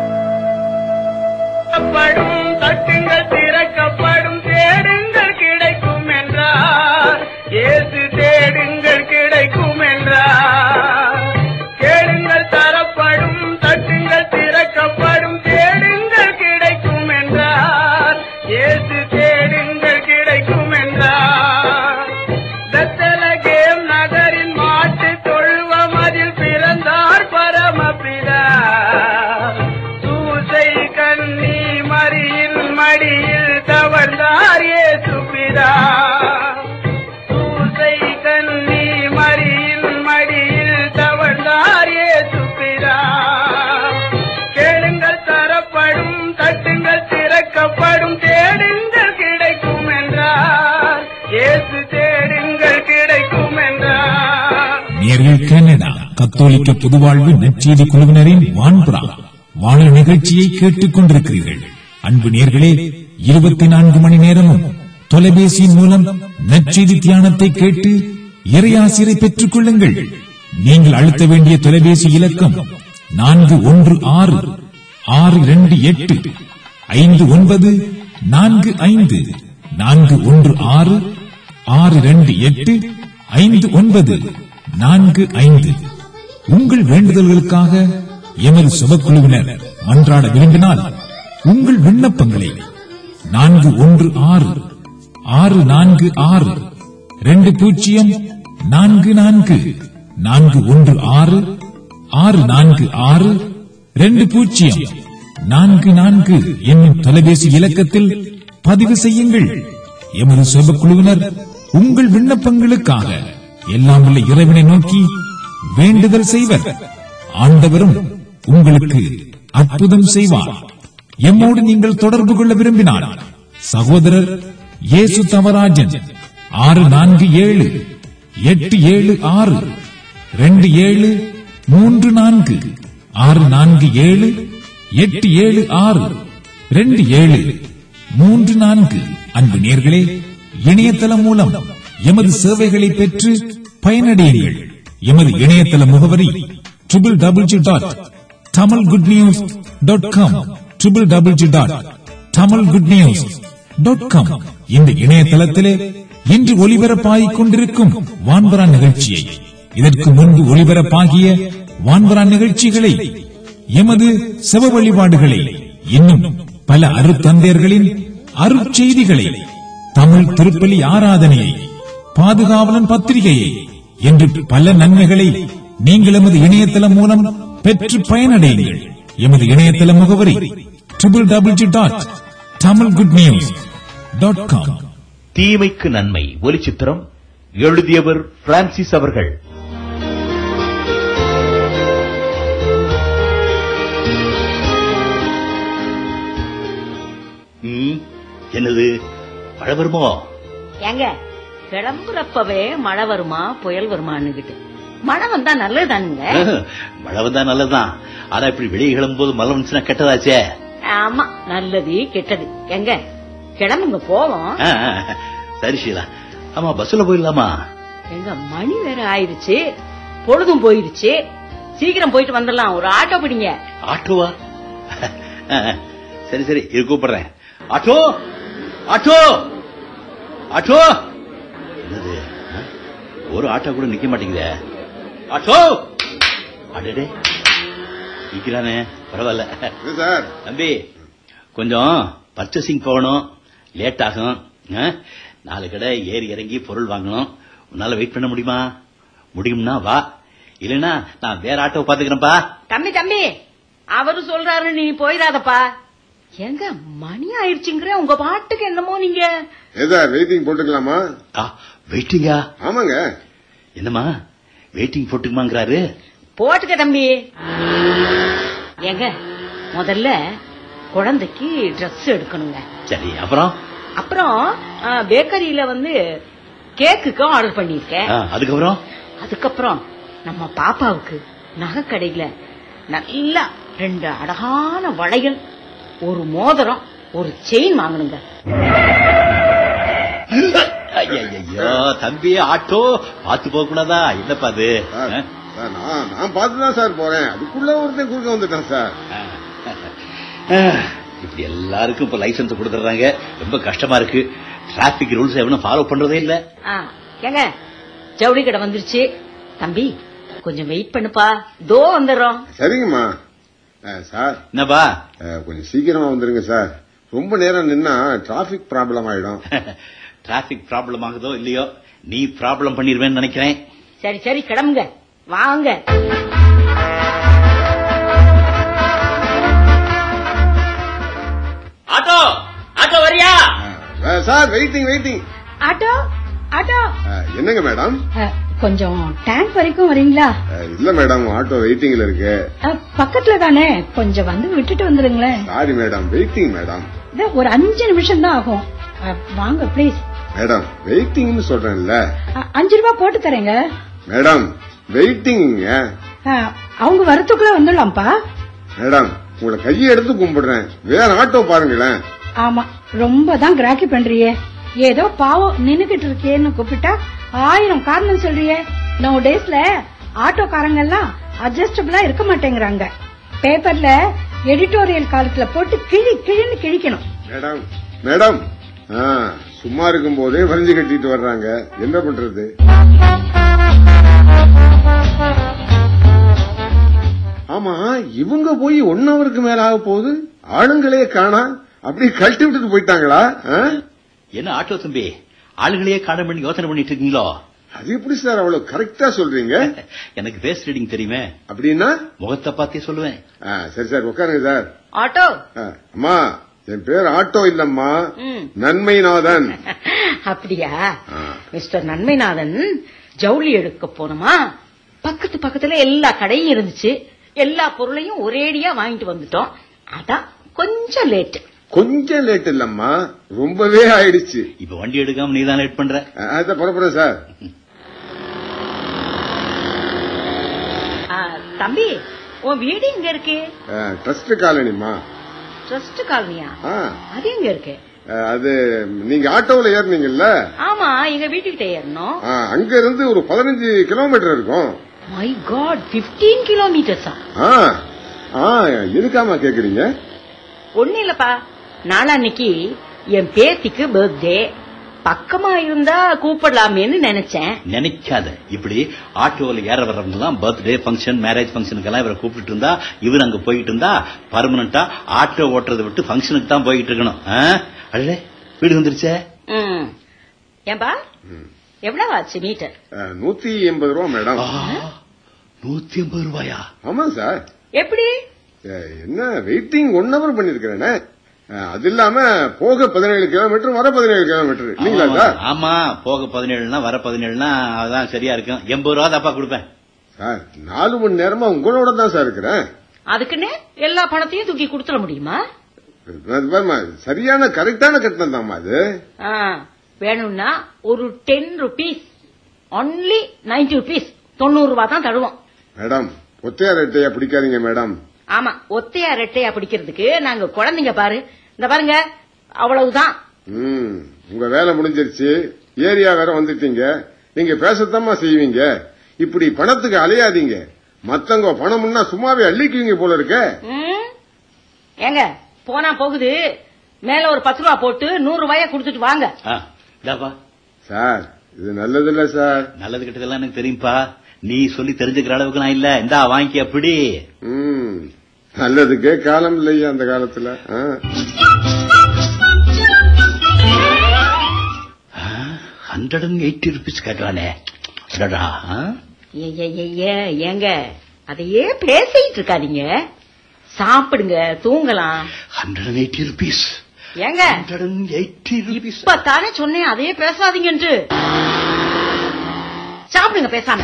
திறக்கப்படும் தட்டுங்கள் திறக்கப்படும் தேடுங்கள் கிடைக்கும் என்றார் இயேசு தேடுங்கள் கிடைக்கும் என்றார் கேளுங்கள் தரப்படும் தட்டுங்கள் திறக்கப்படும் தேடுங்கள் கிடைக்கும் என்றார் இயேசு தேடுங்கள் கிடைக்கும் என்றார் பெத்தலகேம் நகரின் மாட்டு தொழுவம் அதில் பிறந்தார் பரமபிதா சூசை கண்ணி மறியின் மடியில் தவழ்ந்தார் இயேசுபிதா சூசை கண்ணி மறியின் மடியில் தவழ்ந்தார் இயேசுபிதா கேளுங்கள் தரப்படும் தட்டுங்கள் திறக்கப்படும் தேடுங்கள் கிடைக்கும் என்றார் இயேசு தேடுங்கள் கிடைக்கும் என்றார் நேர்கள் கனடா கத்தோலிக்க பொதுவாழ்வு நற்செய்தி குழுவினரின் வான்புறா வான நிகழ்ச்சியை கேட்டுக் கொண்டிருக்கிறீர்கள் அன்பு நேர்களே இருபத்தி நான்கு மணி நேரமும் தொலைபேசியின் மூலம் நற்செய்தி தியானத்தை கேட்டு இறையாசிரை பெற்றுக் கொள்ளுங்கள் நீங்கள் அழுத்த வேண்டிய தொலைபேசி இலக்கம் நான்கு ஒன்று ஆறு ஆறு இரண்டு எட்டு ஐந்து ஒன்பது நான்கு ஐந்து நான்கு ஒன்று ஆறு ஆறு இரண்டு எட்டு ஐந்து ஒன்பது நான்கு ஐந்து உங்கள் வேண்டுதல்களுக்காக எமது சுபக்குழுவினர் மன்றாட விரும்பினால் உங்கள் விண்ணப்பங்களை நான்கு ஒன்று ஆறு ஆறு நான்கு ஆறு ரெண்டு பூஜ்ஜியம் நான்கு நான்கு நான்கு ஒன்று ஆறு ஆறு நான்கு ஆறு ரெண்டு பூஜ்ஜியம் நான்கு நான்கு என்னும் தொலைபேசி இலக்கத்தில் பதிவு செய்யுங்கள் எமது சுபக்குழுவினர் உங்கள் விண்ணப்பங்களுக்காக எல்லாம் உள்ள இறைவனை நோக்கி வேண்டுதல் செய்வர் ஆண்டவரும் உங்களுக்கு அற்புதம் செய்வார் எம்மோடு நீங்கள் தொடர்பு கொள்ள விரும்பினால் சகோதரர் இயேசு தவராஜன் ஆறு நான்கு ஏழு எட்டு ஏழு ஆறு ரெண்டு ஏழு மூன்று நான்கு ஆறு நான்கு ஏழு எட்டு ஏழு ஆறு ரெண்டு ஏழு மூன்று நான்கு அன்பு நேர்களே இணையதளம் மூலம் எமது சேவைகளை பெற்று பயனடையுங்கள் எமது இணையதள முகவரி triple double G dot Tamil good news dot com triple double G dot Tamil good news dot com இந்த இணையதளத்திலே இன்று ஒலிபரப்பாகிக் கொண்டிருக்கும் வான்பரா நிகழ்ச்சியை இதற்கு முன்பு ஒலிபரப்பாகிய வான்பரா நிகழ்ச்சிகளை எமது செவ வழிபாடுகளை இன்னும் பல அருத்தந்தையர்களின் அருட்செய்திகளை தமிழ் திருப்பலி ஆராதனையை பாதுகாவலன் பத்திரிகையை என்று பல நன்மைகளை நீங்கள் எமது இணையதளம் மூலம் பெற்று பயனடையுங்கள் எமது இணையதள முகவரி triple double G dot Tamil good news dot com தீமைக்கு நன்மை ஒலிச்சித்திரம் எழுதியவர் பிரான்சிஸ் அவர்கள் ம், என்னது மழை வருமோ ஏங்க கிளம்புறப்பவே மழை வருமா புயல் வருமான்னுகிட்டு மழை வந்தா நல்லதுதானுங்க மழை வந்தா நல்லதுதான் ஆனா இப்படி வெளியே கிளம்பும்போது மழை வந்துச்சுன்னா கெட்டதாச்சே ஆமா நல்லது கெட்டது எங்க கிளம்புங்க போவோம் ஆ, ஆ, சரி ஷீலா ஆமா பஸ்ல போயிடலாமா எங்க மணி வேற ஆயிருச்சு பொழுதும் போயிருச்சு சீக்கிரம் போயிட்டு வந்துடலாம் ஒரு ஆட்டோ பிடிங்க ஆட்டோவா ஆ, ஆ, சரி சரி இரு கூப்பிடுறேன் ஆட்டோ ஆட்டோ ஆட்டோ என்னது ஆ? ஒரு ஆட்டோ கூட நிக்க மாட்டேங்குதே ஆட்டோ அடடே நிக்கிறானே பரவாயில்ல சார் தம்பி கொஞ்சம் பர்ச்சேசிங் போகணும் லேட் ஆகும் ஆ? நாலு கடை ஏறி இறங்கி பொருள் வாங்கணும் உன்னால வெயிட் பண்ண முடியுமா முடியும்னா வா இல்லைன்னா நான் வேற ஆட்டோ பாத்துக்கிறேன்ப்பா தம்பி தம்பி அவரு சொல்றாரு நீ போயிடாதப்பா எங்க மணி ஆயிருச்சுங்கிற உங்க பாட்டுக்கு என்னமோ நீங்க ஏ சார் வெயிட்டிங் போட்டுக்கலாமா ஆ வெயிட்டிங்கா ஆமாங்க என்னம்மா வெயிட்டிங் போட்டுக்குமாங்கிறாரு போட்டுக்க தம்பி ஏங்க முதல்ல குழந்தைக்கு Dress எடுக்கணுங்க சரி அப்புறம் அப்புறம் ஆ, பேக்கரியில வந்து கேக்குக்கு ஆர்டர் பண்ணிருக்கேன் ஆ, அதுக்கப்புறம் அதுக்கப்புறம் நம்ம பாப்பாவுக்கு நகைக்கடையில நல்லா ரெண்டு அழகான வளையல் ஒரு மோதிரம் ஒரு செயின் வாங்கணுங்க ஐயோ தம்பி ஆட்டோ பாத்து போக கூடாதா என்னப்பா அது சார் ஆ? சார், நான் நான் பார்த்து தான் சார் போறேன் அதுக்குள்ள ஒருத்தன் குறுக்க வந்துட்டான் சார் ஆ, இப்படி எல்லாருக்கும் இப்ப லைசன்ஸ் கொடுத்துறாங்க ரொம்ப கஷ்டமா இருக்கு டிராபிக் ரூல்ஸ் எவனும் ஃபாலோ பண்றதே இல்ல ஆ, ஏங்க ஜவுளி கடை வந்துருச்சு தம்பி கொஞ்சம் வெயிட் பண்ணுப்பா தோ வந்துடுறோம் சரிங்கம்மா ஆ, சார் என்னப்பா ஆ, கொஞ்சம் சீக்கிரமா வந்துருங்க சார் ரொம்ப நேரம் நின்னா டிராபிக் ப்ராப்ளம் ஆயிடும் டிராபிக் ப்ராப்ளம் ஆகுதோ இல்லையோ நீ ப்ராப்ளம் பண்ணிருவேன்னு நினைக்கிறேன் சரி சரி கிளம்புங்க வாங்க ஆட்டோ ஆட்டோ வரியா ஆ, sir waiting waiting auto auto என்னங்க மேடம் அஹ், கொஞ்சம் டேங்க் வரைக்கும் வரீங்களா ஆ, இல்ல மேடம் ஆட்டோ வெயிட்டிங்ல இருக்கு அஹ், பக்கத்துல தானே கொஞ்சம் வந்து விட்டுட்டு வந்துருங்களேன் சாரி மேடம் வெயிட்டிங் மேடம் இதோ ஒரு அஞ்சு நிமிஷம் தான் ஆகும் அஹ், வாங்க ப்ளீஸ் மேடம் வெயிட்டிங்னு சொல்றேன்ல அஞ்சு ரூபாய் போட்டு தரேங்க மேடம் வெயிட்டிங்க அஹ், அவங்க வரத்துக்குள்ள வந்துடலாம்ப்பா மேடம் உங்களை கையை எடுத்து கும்பிடுறேன் வேற ஆட்டோ பாருங்களேன் ஆமா ரொம்ப தான் கிராக்கி பண்றியே ஏதோ பாவம் நின்னுகிட்டு இருக்கேன்னு கூப்பிட்டா ஆயிரம் காரணம் சொல்றியே நோ டேஸ்ல ஆட்டோக்காரங்க எல்லாம் அட்ஜஸ்டபிளா இருக்க மாட்டேங்கிறாங்க பேப்பர்ல எடிட்டோரியல் காலத்துல போட்டு கிழி கிழின்னு கிழிக்கணும் மேடம் மேடம் ஆ, சும்மா இருக்கும் போதே வரைஞ்சு கட்டிட்டு வர்றாங்க என்ன பண்றது ஆமா இவங்க போய் ஒன் ஹவருக்கு மேல ஆக போகுது ஆளுங்களே காணா அப்படி கழட்டி விட்டுட்டு போயிட்டாங்களா ஆ? என்ன ஆட்டோ தம்பி ஆளுகளையே காண யோசனை பண்ணிட்டு இருக்கீங்களோ அது எப்படி சார் அவ்வளவு கரெக்டா சொல்றீங்க எனக்கு ஃபேஸ் ரீடிங் தெரியுமே அப்படின்னா முகத்தை பார்த்தே சொல்லுவேன் ஆ, சரி சார் உட்காருங்க சார் ஆட்டோ ஆ, அம்மா என் பேர் ஆட்டோ இல்லம்மா ம். நன்மைநாதன் அப்படியா ஆ. மிஸ்டர் நன்மைநாதன் ஜவுளி எடுக்க போனோமா பக்கத்து பக்கத்துல எல்லா கடையும் இருந்துச்சு எல்லா பொருளையும் ஒரேடியா வாங்கிட்டு வந்துட்டோம் அதான் கொஞ்சம் லேட் கொஞ்சம் லேட் இல்லம்மா ரொம்பவே ஆயிடுச்சு இப்ப வண்டி எடுக்காம நீ தான் லேட் பண்ற ஆ, அதான் புறப்படுறேன் சார் தம்பி உன் வீடு எங்க இருக்கு ட்ரஸ்ட் காலனிமா ட்ரஸ்ட் காலனியா ஆ, அது எங்க இருக்கு ஆ, அது நீங்க ஆட்டோவில் ஏறினீங்கல்ல ஆமா எங்க வீட்டுக்கிட்ட ஏறணும் ஆ, அங்க இருந்து ஒரு பதினஞ்சு கிலோமீட்டர் இருக்கும் மை காட் 15 கிலோமீட்டர்ஸா ஆ ஆ எதுக்காமா கேக்குறீங்க ஒண்ணு இல்லப்பா நாளான்னைக்கு என் பேத்திக்கு பர்த்டே பக்கமா இருந்தா கூப்பிடலாமேன்னு நினைச்சேன் நினைக்காத இப்படி ஆட்டோவில் ஏற வர்றவங்க எல்லாம் பர்த்டே ஃபங்க்ஷன் மேரேஜ் ஃபங்க்ஷனுக்கெல்லாம் இவரை கூப்பிட்டு இருந்தா இவர் அங்க போயிட்டு இருந்தா பர்மனண்டா ஆட்டோ ஓட்டுறதை விட்டு ஃபங்க்ஷனுக்கு தான் போயிட்டு இருக்கணும் ஆ? அடடே வீடு வந்துருச்சே ம். ஏன்பா எவ்வளவு ஆச்சு மீட்டர் ஆ, நூத்தி எண்பது ரூபா மேடம் ஆ, நூத்தி ஐம்பது ரூபாயா ஆமா சார் எப்படி ஏ, என்ன வெயிட்டிங் ஒன் ஹவர் பண்ணிருக்கிறேனே ஆ, அது இல்லாம போக பதினேழு கிலோமீட்டர் வர பதினேழு கிலோமீட்டர் இல்லீங்களா ஆமா, சார் ஆமா போக பதினேழுனா வர பதினேழுனா அதான் சரியா இருக்கும் எண்பது ரூபா தப்பா கொடுப்பேன் சார் நாலு மணி நேரமா உங்களோட தான் சார் இருக்கிறேன் அதுக்குன்னு எல்லா பணத்தையும் தூக்கி கொடுத்துட முடியுமா அது பாரும்மா, சரியான கரெக்டான கட்டணம் தான்மா அது ஆ, வேணும்னா ஒரு ten rupees only ninety rupees தொண்ணூறு ரூபாய் தான் தருவோம் மேடம் ஒத்தையார் ரெட்டையா பிடிக்காதீங்க மேடம் ஆமா ஒத்தையா ரெட்டையா பிடிக்கிறதுக்கு நாங்க குழந்தைங்க பாரு இந்த பாருங்க அவ்வளவுதான் ம் உங்க வேலை முடிஞ்சிருச்சு ஏரியா வேற வந்துட்டீங்க நீங்க பேசத்தாம்மா செய்வீங்க இப்படி பணத்துக்கு அலையாதீங்க மத்தவங்க பணம்னா சும்மாவே அள்ளிக்குவீங்க போல இருக்க ம்? ஏங்க போனா போகுது மேல ஒரு பத்து ரூபா போட்டு நூறு ரூபாய கொடுத்துட்டு வாங்க ஆ, இந்தாப்பா சார் இது நல்லது இல்ல சார் நல்லது கெட்டதெல்லாம் எனக்கு தெரியும்பா நீ சொல்லி தெரிஞ்சுக்கிற அளவுக்கு நான் இல்ல இந்தா வாங்கி அப்படி ம் நல்லதுக்கே காலம் இல்லையா அந்த காலத்துல ஆ. ஹண்ட்ரட் அண்ட் எயிட்டி ருபீஸ் கேட்டானே அடடா ஆ? ஏ, ஏ, ஏ, ஏ, ஏங்க அதையே பேசிட்டு இருக்காதீங்க சாப்பிடுங்க தூங்கலாம் ஹண்ட்ரட் அண்ட் எயிட்டி ருபீஸ் ஏங்க ஹண்ட்ரட் அண்ட் எயிட்டி ருபீஸ் இப்ப தானே சொன்னேன் அதையே பேசாதீங்கன்ட்டு சாப்பிடுங்க பேசாம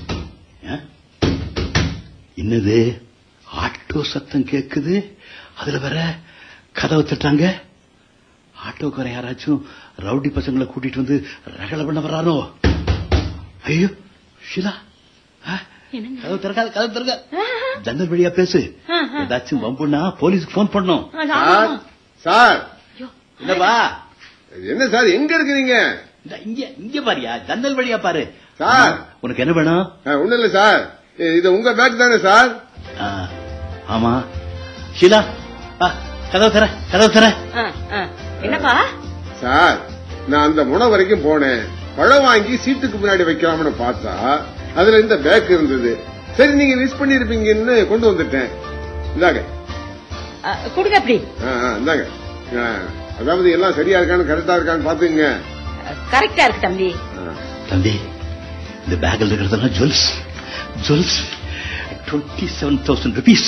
என்னது ஆட்டோ சத்தம் கேக்குது அதுல வேற கதவை தட்டாங்க ஆட்டோக்கார யாராச்சும் ரவுடி பசங்களை கூட்டிட்டு வந்து ரகல பண்ண வர்றாரோ ஐயோ ஷிலா ஆ? என்னங்க? கதவு திறக்காத கதவு திறக்க ஜன்னல் வழியா பேசு ஆ, ஆ. ஏதாச்சும் வம்புனா போலீஸ்க்கு போன் பண்ணும் சார் சார் என்னப்பா என்ன சார் எங்க இருக்கிறீங்க இந்த இங்க இங்க பாரியா ஜன்னல் வழியா பாரு சார். ஆ, உனக்கு என்ன வேணும் ஆ, ஒண்ணும் இல்ல சார் இ- இது உங்க பேக் தானே சார் ஆ, ஆமா ஷீலா ஆ, கதவு தர கதவு தர ஆ, ஆ. என்னப்பா சார் நான் அந்த முனை வரைக்கும் போனேன் பழம் வாங்கி சீட்டுக்கு முன்னாடி வைக்கலாம்னு பார்த்தா அதுல இந்த பேக் இருந்தது சரி நீங்க மிஸ் பண்ணிருப்பீங்கன்னு கொண்டு வந்துட்டேன் இந்தாங்க ஆ, கொடுங்க அப்படி ஆ, ஆ, இந்தாங்க ஆ, அதாவது எல்லாம் சரியா இருக்கான்னு கரெக்டா இருக்கான்னு பாத்துங்க கரெக்டா இருக்கு தம்பி தம்பி இந்த பேக்கில் இருக்கிறதெல்லாம் jewels jewels twenty seven thousand rupees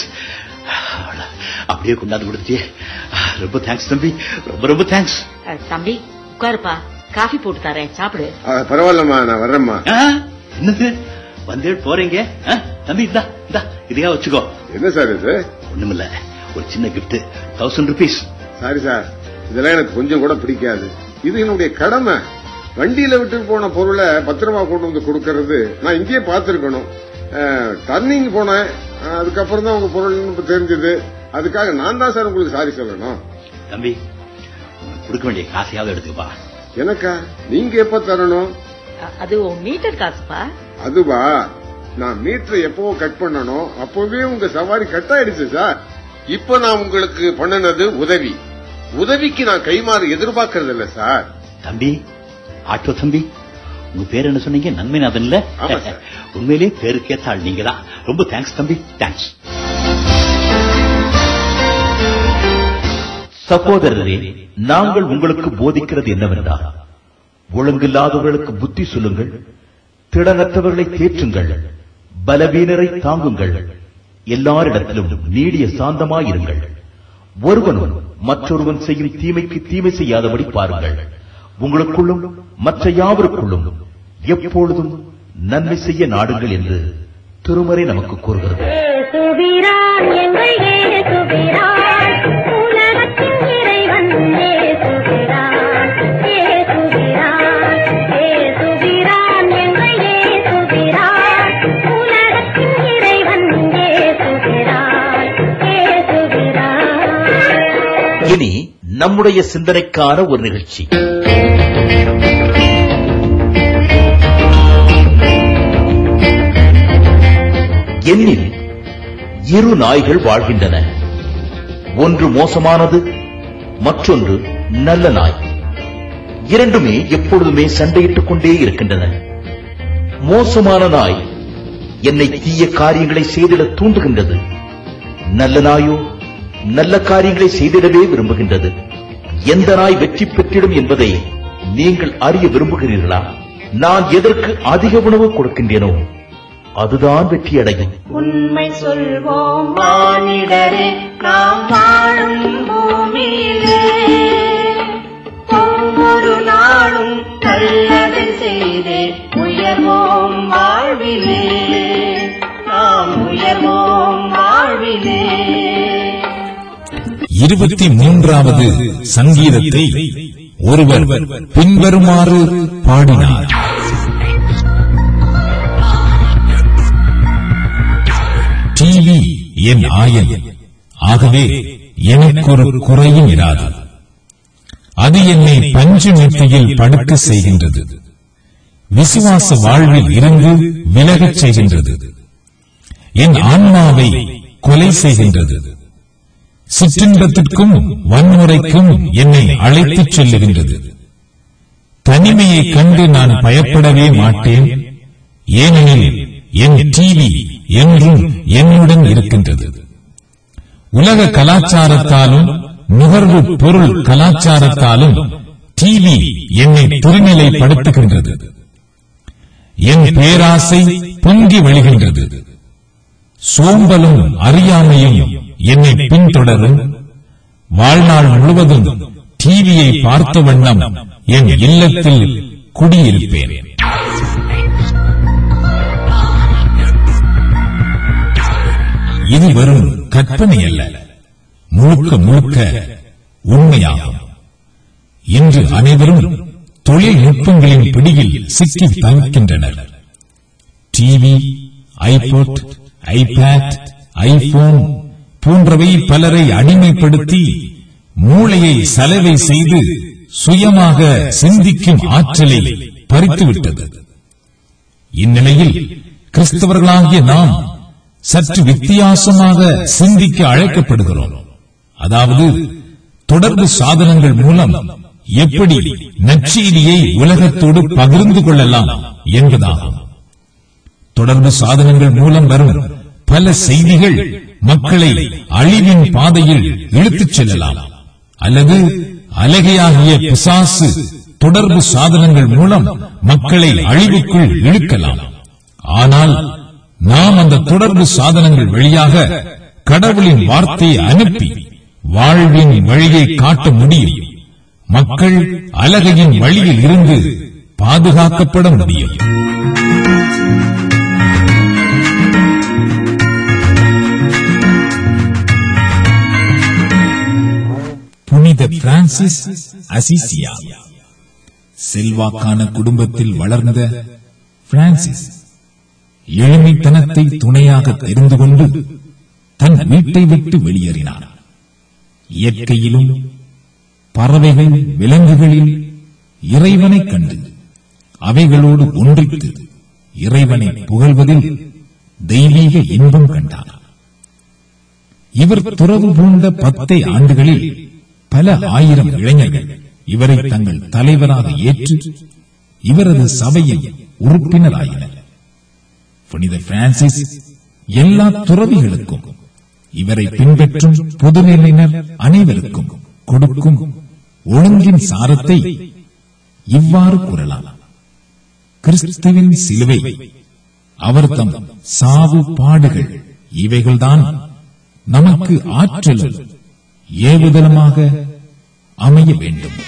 அப்படியே கொண்டாந்து கொடுத்துட்டியே ரொம்ப தேங்க்ஸ் தம்பி ரொம்ப ரொம்ப தேங்க்ஸ் ஆ, தம்பி உட்காருப்பா காஃபி போட்டு தரேன் சாப்பிடு பரவாயில்லம்மா நான் வர்றேம்மா என்னது வந்து போறீங்க ஆ, தம்பி இந்தா இந்தா இதையா வச்சுக்கோ என்ன சார் இது ஒண்ணுமில்ல ஒரு சின்ன gift thousand rupees sorry sir இதெல்லாம் எனக்கு கொஞ்சம் கூட பிடிக்காது இது என்னுடைய கடமை வண்டியில விட்டு போன பொருளை பத்திரமா கொண்டு வந்து கொடுக்கறது நான் இங்கேயே பார்த்திருக்கணும் டர்னிங் போனேன் அஹ், அதுக்கப்புறம் தான் உங்க பொருள் இப்ப தெரிஞ்சது அதுக்காக நான் தான் சார் உங்களுக்கு சாரி சொல்லணும் தம்பி உனக்கு கொடுக்க வேண்டிய காசையாவது எடுத்துக்கப்பா எனக்கா நீங்க எப்ப தரணும் அ- அது உன் மீட்டர் காசுப்பா அதுவா நான் மீட்டரை எப்பவோ கட் பண்ணணும் அப்பவே உங்க சவாரி கட் ஆயிடுச்சு சார் இப்ப நான் உங்களுக்கு பண்ணினது உதவி உதவிக்கு நான் கைமாறு எதிர்பார்க்கறது இல்ல சார் தம்பி ஆட்டோ தம்பி உங்க பேர் என்ன சொன்னீங்க நன்மைநாதன் இல்ல ஆமா சார். உண்மையிலேயே பேருக்கேத்த ஆள் நீங்க தான் ரொம்ப தேங்க்ஸ் தம்பி தேங்க்ஸ் சகோதரரே நாங்கள் உங்களுக்கு போதிக்கிறது என்னவென்றால் ஒழுங்கில்லாதவர்களுக்கு புத்தி சொல்லுங்கள் திடனற்றவர்களை தேற்றுங்கள் பலவீனரை தாங்குங்கள் எல்லாரிடத்திலும் நீடிய சாந்தமாயிருங்கள் ஒருவனும் மற்றொருவன் செய்யும் தீமைக்கு தீமை செய்யாதபடி பாருங்கள் உங்களுக்குள்ளும் மற்ற யாவருக்குள்ளும் எப்பொழுதும் நன்மை செய்ய நாடுங்கள் என்று திருமறை நமக்கு கூறுகிறது ஏசுபிரான் எங்கள் ஏசுபிரான் உலகத்தின் இறைவன் ஏசுபிரான் ஏசுபிரான் ஏசுபிரான் எங்கள் ஏசுபிரான் உலகத்தின் இறைவன் ஏசுபிரான் ஏசுபிரான் இனி நம்முடைய சிந்தனைக்கான ஒரு நிகழ்ச்சி என்னில் இரு நாய்கள் வாழ்கின்றன ஒன்று மோசமானது மற்றொன்று நல்ல நாய் இரண்டுமே எப்பொழுதுமே சண்டையிட்டுக் கொண்டே இருக்கின்றன மோசமான நாய் என்னை தீய காரியங்களை செய்திட தூண்டுகின்றது நல்ல நாயோ நல்ல காரியங்களை செய்திடவே விரும்புகின்றது எந்த நாய் வெற்றி பெற்றிடும் என்பதை நீங்கள் அறிய விரும்புகிறீர்களா நான் எதற்கு அதிக உணவு கொடுக்கின்றேனோ அதுதான் வெற்றி அடையும் உண்மை சொல்வோம் மானிடரே நாம் வாழும் பூமியிலே ஒவ்வொரு நாளும் நல்லதை செய்தே உயர்வோம் வாழ்விலே நாம் உயர்வோம் வாழ்விலே இருபத்தி மூன்றாவது சங்கீதத்தை ஒருவர் பின்வருமாறு பாடினார் டிவி என் ஆயன் ஆகவே எனக்கொரு குறையும் இராது அது என்னை பஞ்சு மெத்தையில் படுக்க செய்கின்றது விசுவாச வாழ்வில் இருந்து விலகச் செய்கின்றது என் ஆன்மாவை கொலை செய்கின்றது சிற்றின்பத்திற்கும் வன்முறைக்கும் என்னை அழைத்துச் செல்லுகின்றது தனிமையை கண்டு நான் பயப்படவே மாட்டேன் ஏனெனில் என் டிவி என்றும் என்னுடன் இருக்கின்றது உலக கலாச்சாரத்தாலும் நுகர்வு பொருள் கலாச்சாரத்தாலும் டிவி என்னை திருநிலைப்படுத்துகின்றது என் பேராசை பொங்கி வழிகின்றது சோம்பலும் அறியாமையும் என்னை பின்தொடரும் வாழ்நாள் முழுவதும் டிவியை பார்த்த வண்ணம் என் இல்லத்தில் குடியிருப்பேன் இது வெறும் கற்பனை அல்ல முழுக்க முழுக்க உண்மையாகும் இன்று அனைவரும் தொழில்நுட்பங்களின் பிடியில் சிக்கி தவிக்கின்றனர் டிவி ஐபோட் ஐபேட் ஐபோன் போன்றவை பலரை அடிமைப்படுத்தி மூளையை சலவை செய்து சுயமாக சிந்திக்கும் ஆற்றலை பறித்துவிட்டது இந்நிலையில் கிறிஸ்தவர்களாகிய நாம் சற்று வித்தியாசமாக சிந்திக்க அழைக்கப்படுகிறோம் அதாவது தொடர்பு சாதனங்கள் மூலம் எப்படி நற்செய்தியை உலகத்தோடு பகிர்ந்து கொள்ளலாம் என்பதாகும் தொடர்பு சாதனங்கள் மூலம் வரும் பல செய்திகள் மக்களை அழிவின் பாதையில் இழுத்துச் செல்லலாம் அல்லது அலகையாகிய பிசாசு தொடர்பு சாதனங்கள் மூலம் மக்களை அழிவுக்குள் இழுக்கலாம் ஆனால் நாம் அந்த தொடர்பு சாதனங்கள் வழியாக கடவுளின் வார்த்தையை அனுப்பி வாழ்வின் வழியை காட்ட முடியும் மக்கள் அலகையின் வழியில் இருந்து பாதுகாக்கப்பட முடியும் புனித பிரான்சிஸ் அசிசியா செல்வாக்கான குடும்பத்தில் வளர்ந்த பிரான்சிஸ் எளிமைத்தனத்தை துணையாக தெரிந்து கொண்டு தன் வீட்டை விட்டு வெளியேறினார் இயற்கையிலும் பறவைகள் விலங்குகளில் இறைவனைக் கண்டு அவைகளோடு ஒன்றித்து இறைவனை புகழ்வதில் தெய்வீக இன்பம் கண்டார் இவர் துறவு பூண்ட பத்தை ஆண்டுகளில் பல ஆயிரம் இளைஞர்கள் இவரை தங்கள் தலைவராக ஏற்று இவரது சபையில் உறுப்பினராயினர் புனித பிரான்சிஸ் எல்லா துறவிகளுக்கும் இவரை பின்பற்றும் பொதுநிலையினர் அனைவருக்கும் கொடுக்கும் ஒழுங்கின் சாரத்தை இவ்வாறு கூறலாம் கிறிஸ்துவின் சிலுவை அவர் தம் சாவு பாடுகள் இவைகள்தான் நமக்கு ஆற்றலும் ஏவுதலமாக அமைய வேண்டும்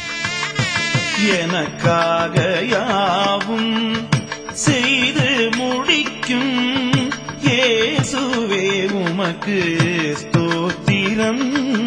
எனக்காக யாவும் செய்து முடிக்கும் இயேசுவே உமக்கு ஸ்தோத்திரம்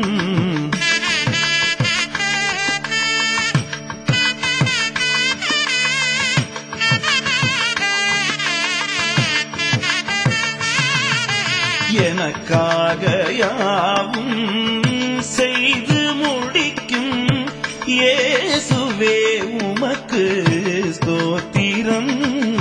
எனக்காக யாவும் செய்து முடிக்கும் இயேசுவே உமக்கு ஸ்தோத்திரம்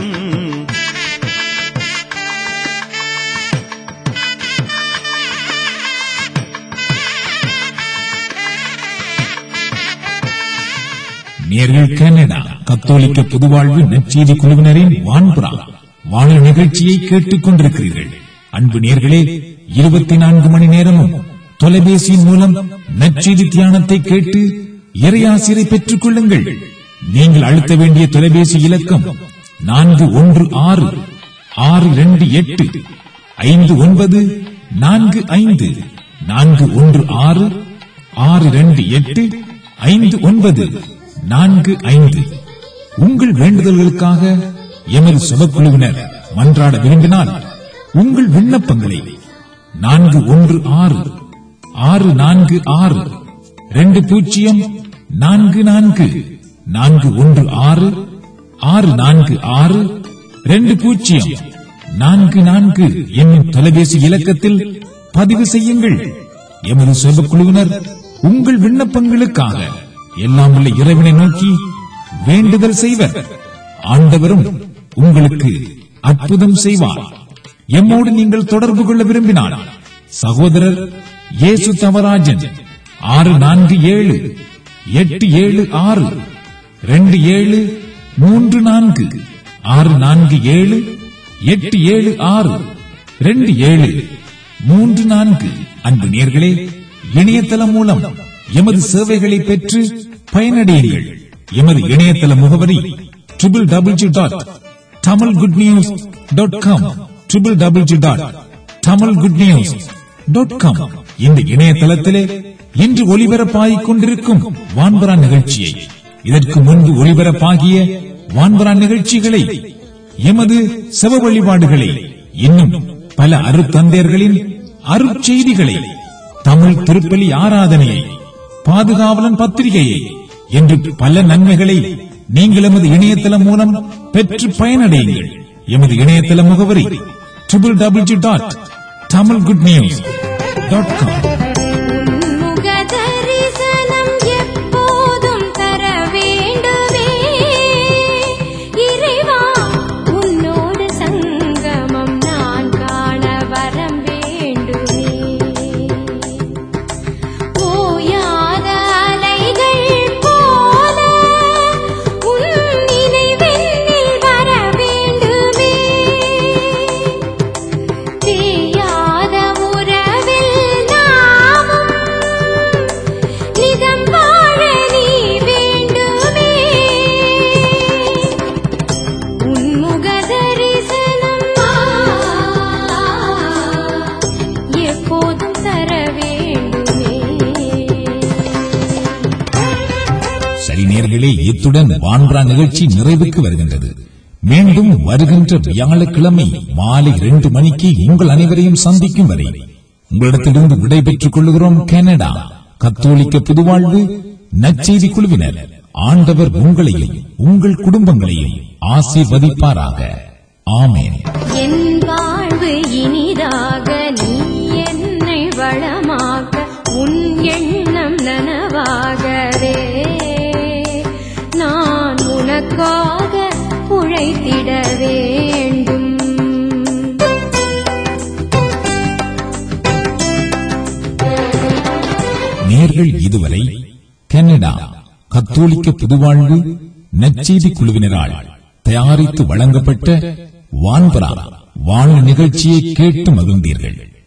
நேர்கள் கனடா கத்தோலிக்க புதுவாழ்வு நற்செய்தி குழுவினரின் வான்புறா வானொலி நிகழ்ச்சியை கேட்டுக் கொண்டிருக்கிறீர்கள் அன்பு நேர்களே இருபத்தி நான்கு மணி நேரமும் தொலைபேசியின் மூலம் நற்செய்தி தியானத்தை கேட்டு இறையாசிரை பெற்றுக் கொள்ளுங்கள் நீங்கள் அழுத்த வேண்டிய தொலைபேசி இலக்கம் நான்கு ஒன்று ஆறு ஆறு இரண்டு எட்டு ஐந்து ஒன்பது நான்கு ஐந்து நான்கு ஒன்று ஆறு ஆறு இரண்டு எட்டு ஐந்து ஒன்பது நான்கு ஐந்து உங்கள் வேண்டுதல்களுக்காக எமது சபக்குழுவினர் மன்றாட விரும்பினால் உங்கள் விண்ணப்பங்களை நான்கு ஒன்று ஆறு ஆறு நான்கு ஆறு ரெண்டு பூஜ்ஜியம் நான்கு நான்கு நான்கு ஒன்று ஆறு ஆறு நான்கு ஆறு ரெண்டு பூஜ்ஜியம் நான்கு நான்கு என்னும் தொலைபேசி இலக்கத்தில் பதிவு செய்யுங்கள் எமது செபக்குழுவினர் உங்கள் விண்ணப்பங்களுக்காக எல்லாம் உள்ள இறைவனை நோக்கி வேண்டுதல் செய்வர் ஆண்டவரும் உங்களுக்கு அற்புதம் செய்வார் எம்மோடு நீங்கள் தொடர்பு கொள்ள விரும்பினால் சகோதரர் இயேசு தவராஜன் ஆறு நான்கு ஏழு எட்டு ஏழு ஆறு ரெண்டு ஏழு மூன்று நான்கு ஆறு நான்கு ஏழு எட்டு ஏழு ஆறு ரெண்டு ஏழு மூன்று நான்கு அன்பு நேர்களே இணையதளம் மூலம் எமது சேவைகளை பெற்று பயனடையுங்கள் எமது இணையதள முகவரி triple double dot Tamil good news dot com triple double dot Tamil good news dot com இந்த இணையதளத்திலே இன்று ஒளிபரப்பாகிக் கொண்டிருக்கும் வான்பரா நிகழ்ச்சியை இதற்கு முன்பு ஒளிபரப்பாகிய வான்பரா நிகழ்ச்சிகளை எமது செவ வழிபாடுகளை இன்னும் பல அருத்தந்தையர்களின் அருட்செய்திகளை தமிழ் திருப்பலி ஆராதனையை பாதுகாவலன் பத்திரிகையை என்று பல நன்மைகளை நீங்கள் எமது இணையதளம் மூலம் பெற்று பயனடையுங்கள் எமது இணையதள முகவரி triple double dot Tamil good news dot com முகதரிசனம் எப்போதும் தர வேண்டுமே இறைவா உன்னோடு சங்கமம் நான் காண வரம் வேண்டுமே ஓயாத அலைகள் போல உன் நினைவெண்ணில் வர வேண்டுமே தேயாத உறவில் நாமும் நிதம் வாழ நீ வேண்டுமே உன்முக தரிசனம் எப்போதும் தர வேண்டுமே சரி நேர்களே இத்துடன் வான்பரா நிகழ்ச்சி நிறைவுக்கு வருகின்றது மீண்டும் வருகின்ற வியாழக்கிழமை மாலை இரண்டு மணிக்கு உங்கள் அனைவரையும் சந்திக்கும் வரை உங்களிடத்திலிருந்து விடைபெற்றுக் கொள்கிறோம் கனடா கத்தோலிக்க புதுவாழ்வு நற்செய்தி குழுவினர் ஆண்டவர் உங்களையும் உங்கள் குடும்பங்களையும் ஆசீர்வதிப்பாராக ஆமேன் என் வாழ்வு இனிதாக நீ என்னை வளமாக்க உன் எண்ணம் நனவாகவே நான் உனக்காக உழைத்திட வேண்டும் நேர்கள் இதுவரை கனடா கத்தோலிக்க புதுவாழ்வு நற்செய்தி குழுவினரால் தயாரித்து வழங்கப்பட்ட வான்பரா வாழ் நிகழ்ச்சியை கேட்டு மகிழ்ந்தீர்கள்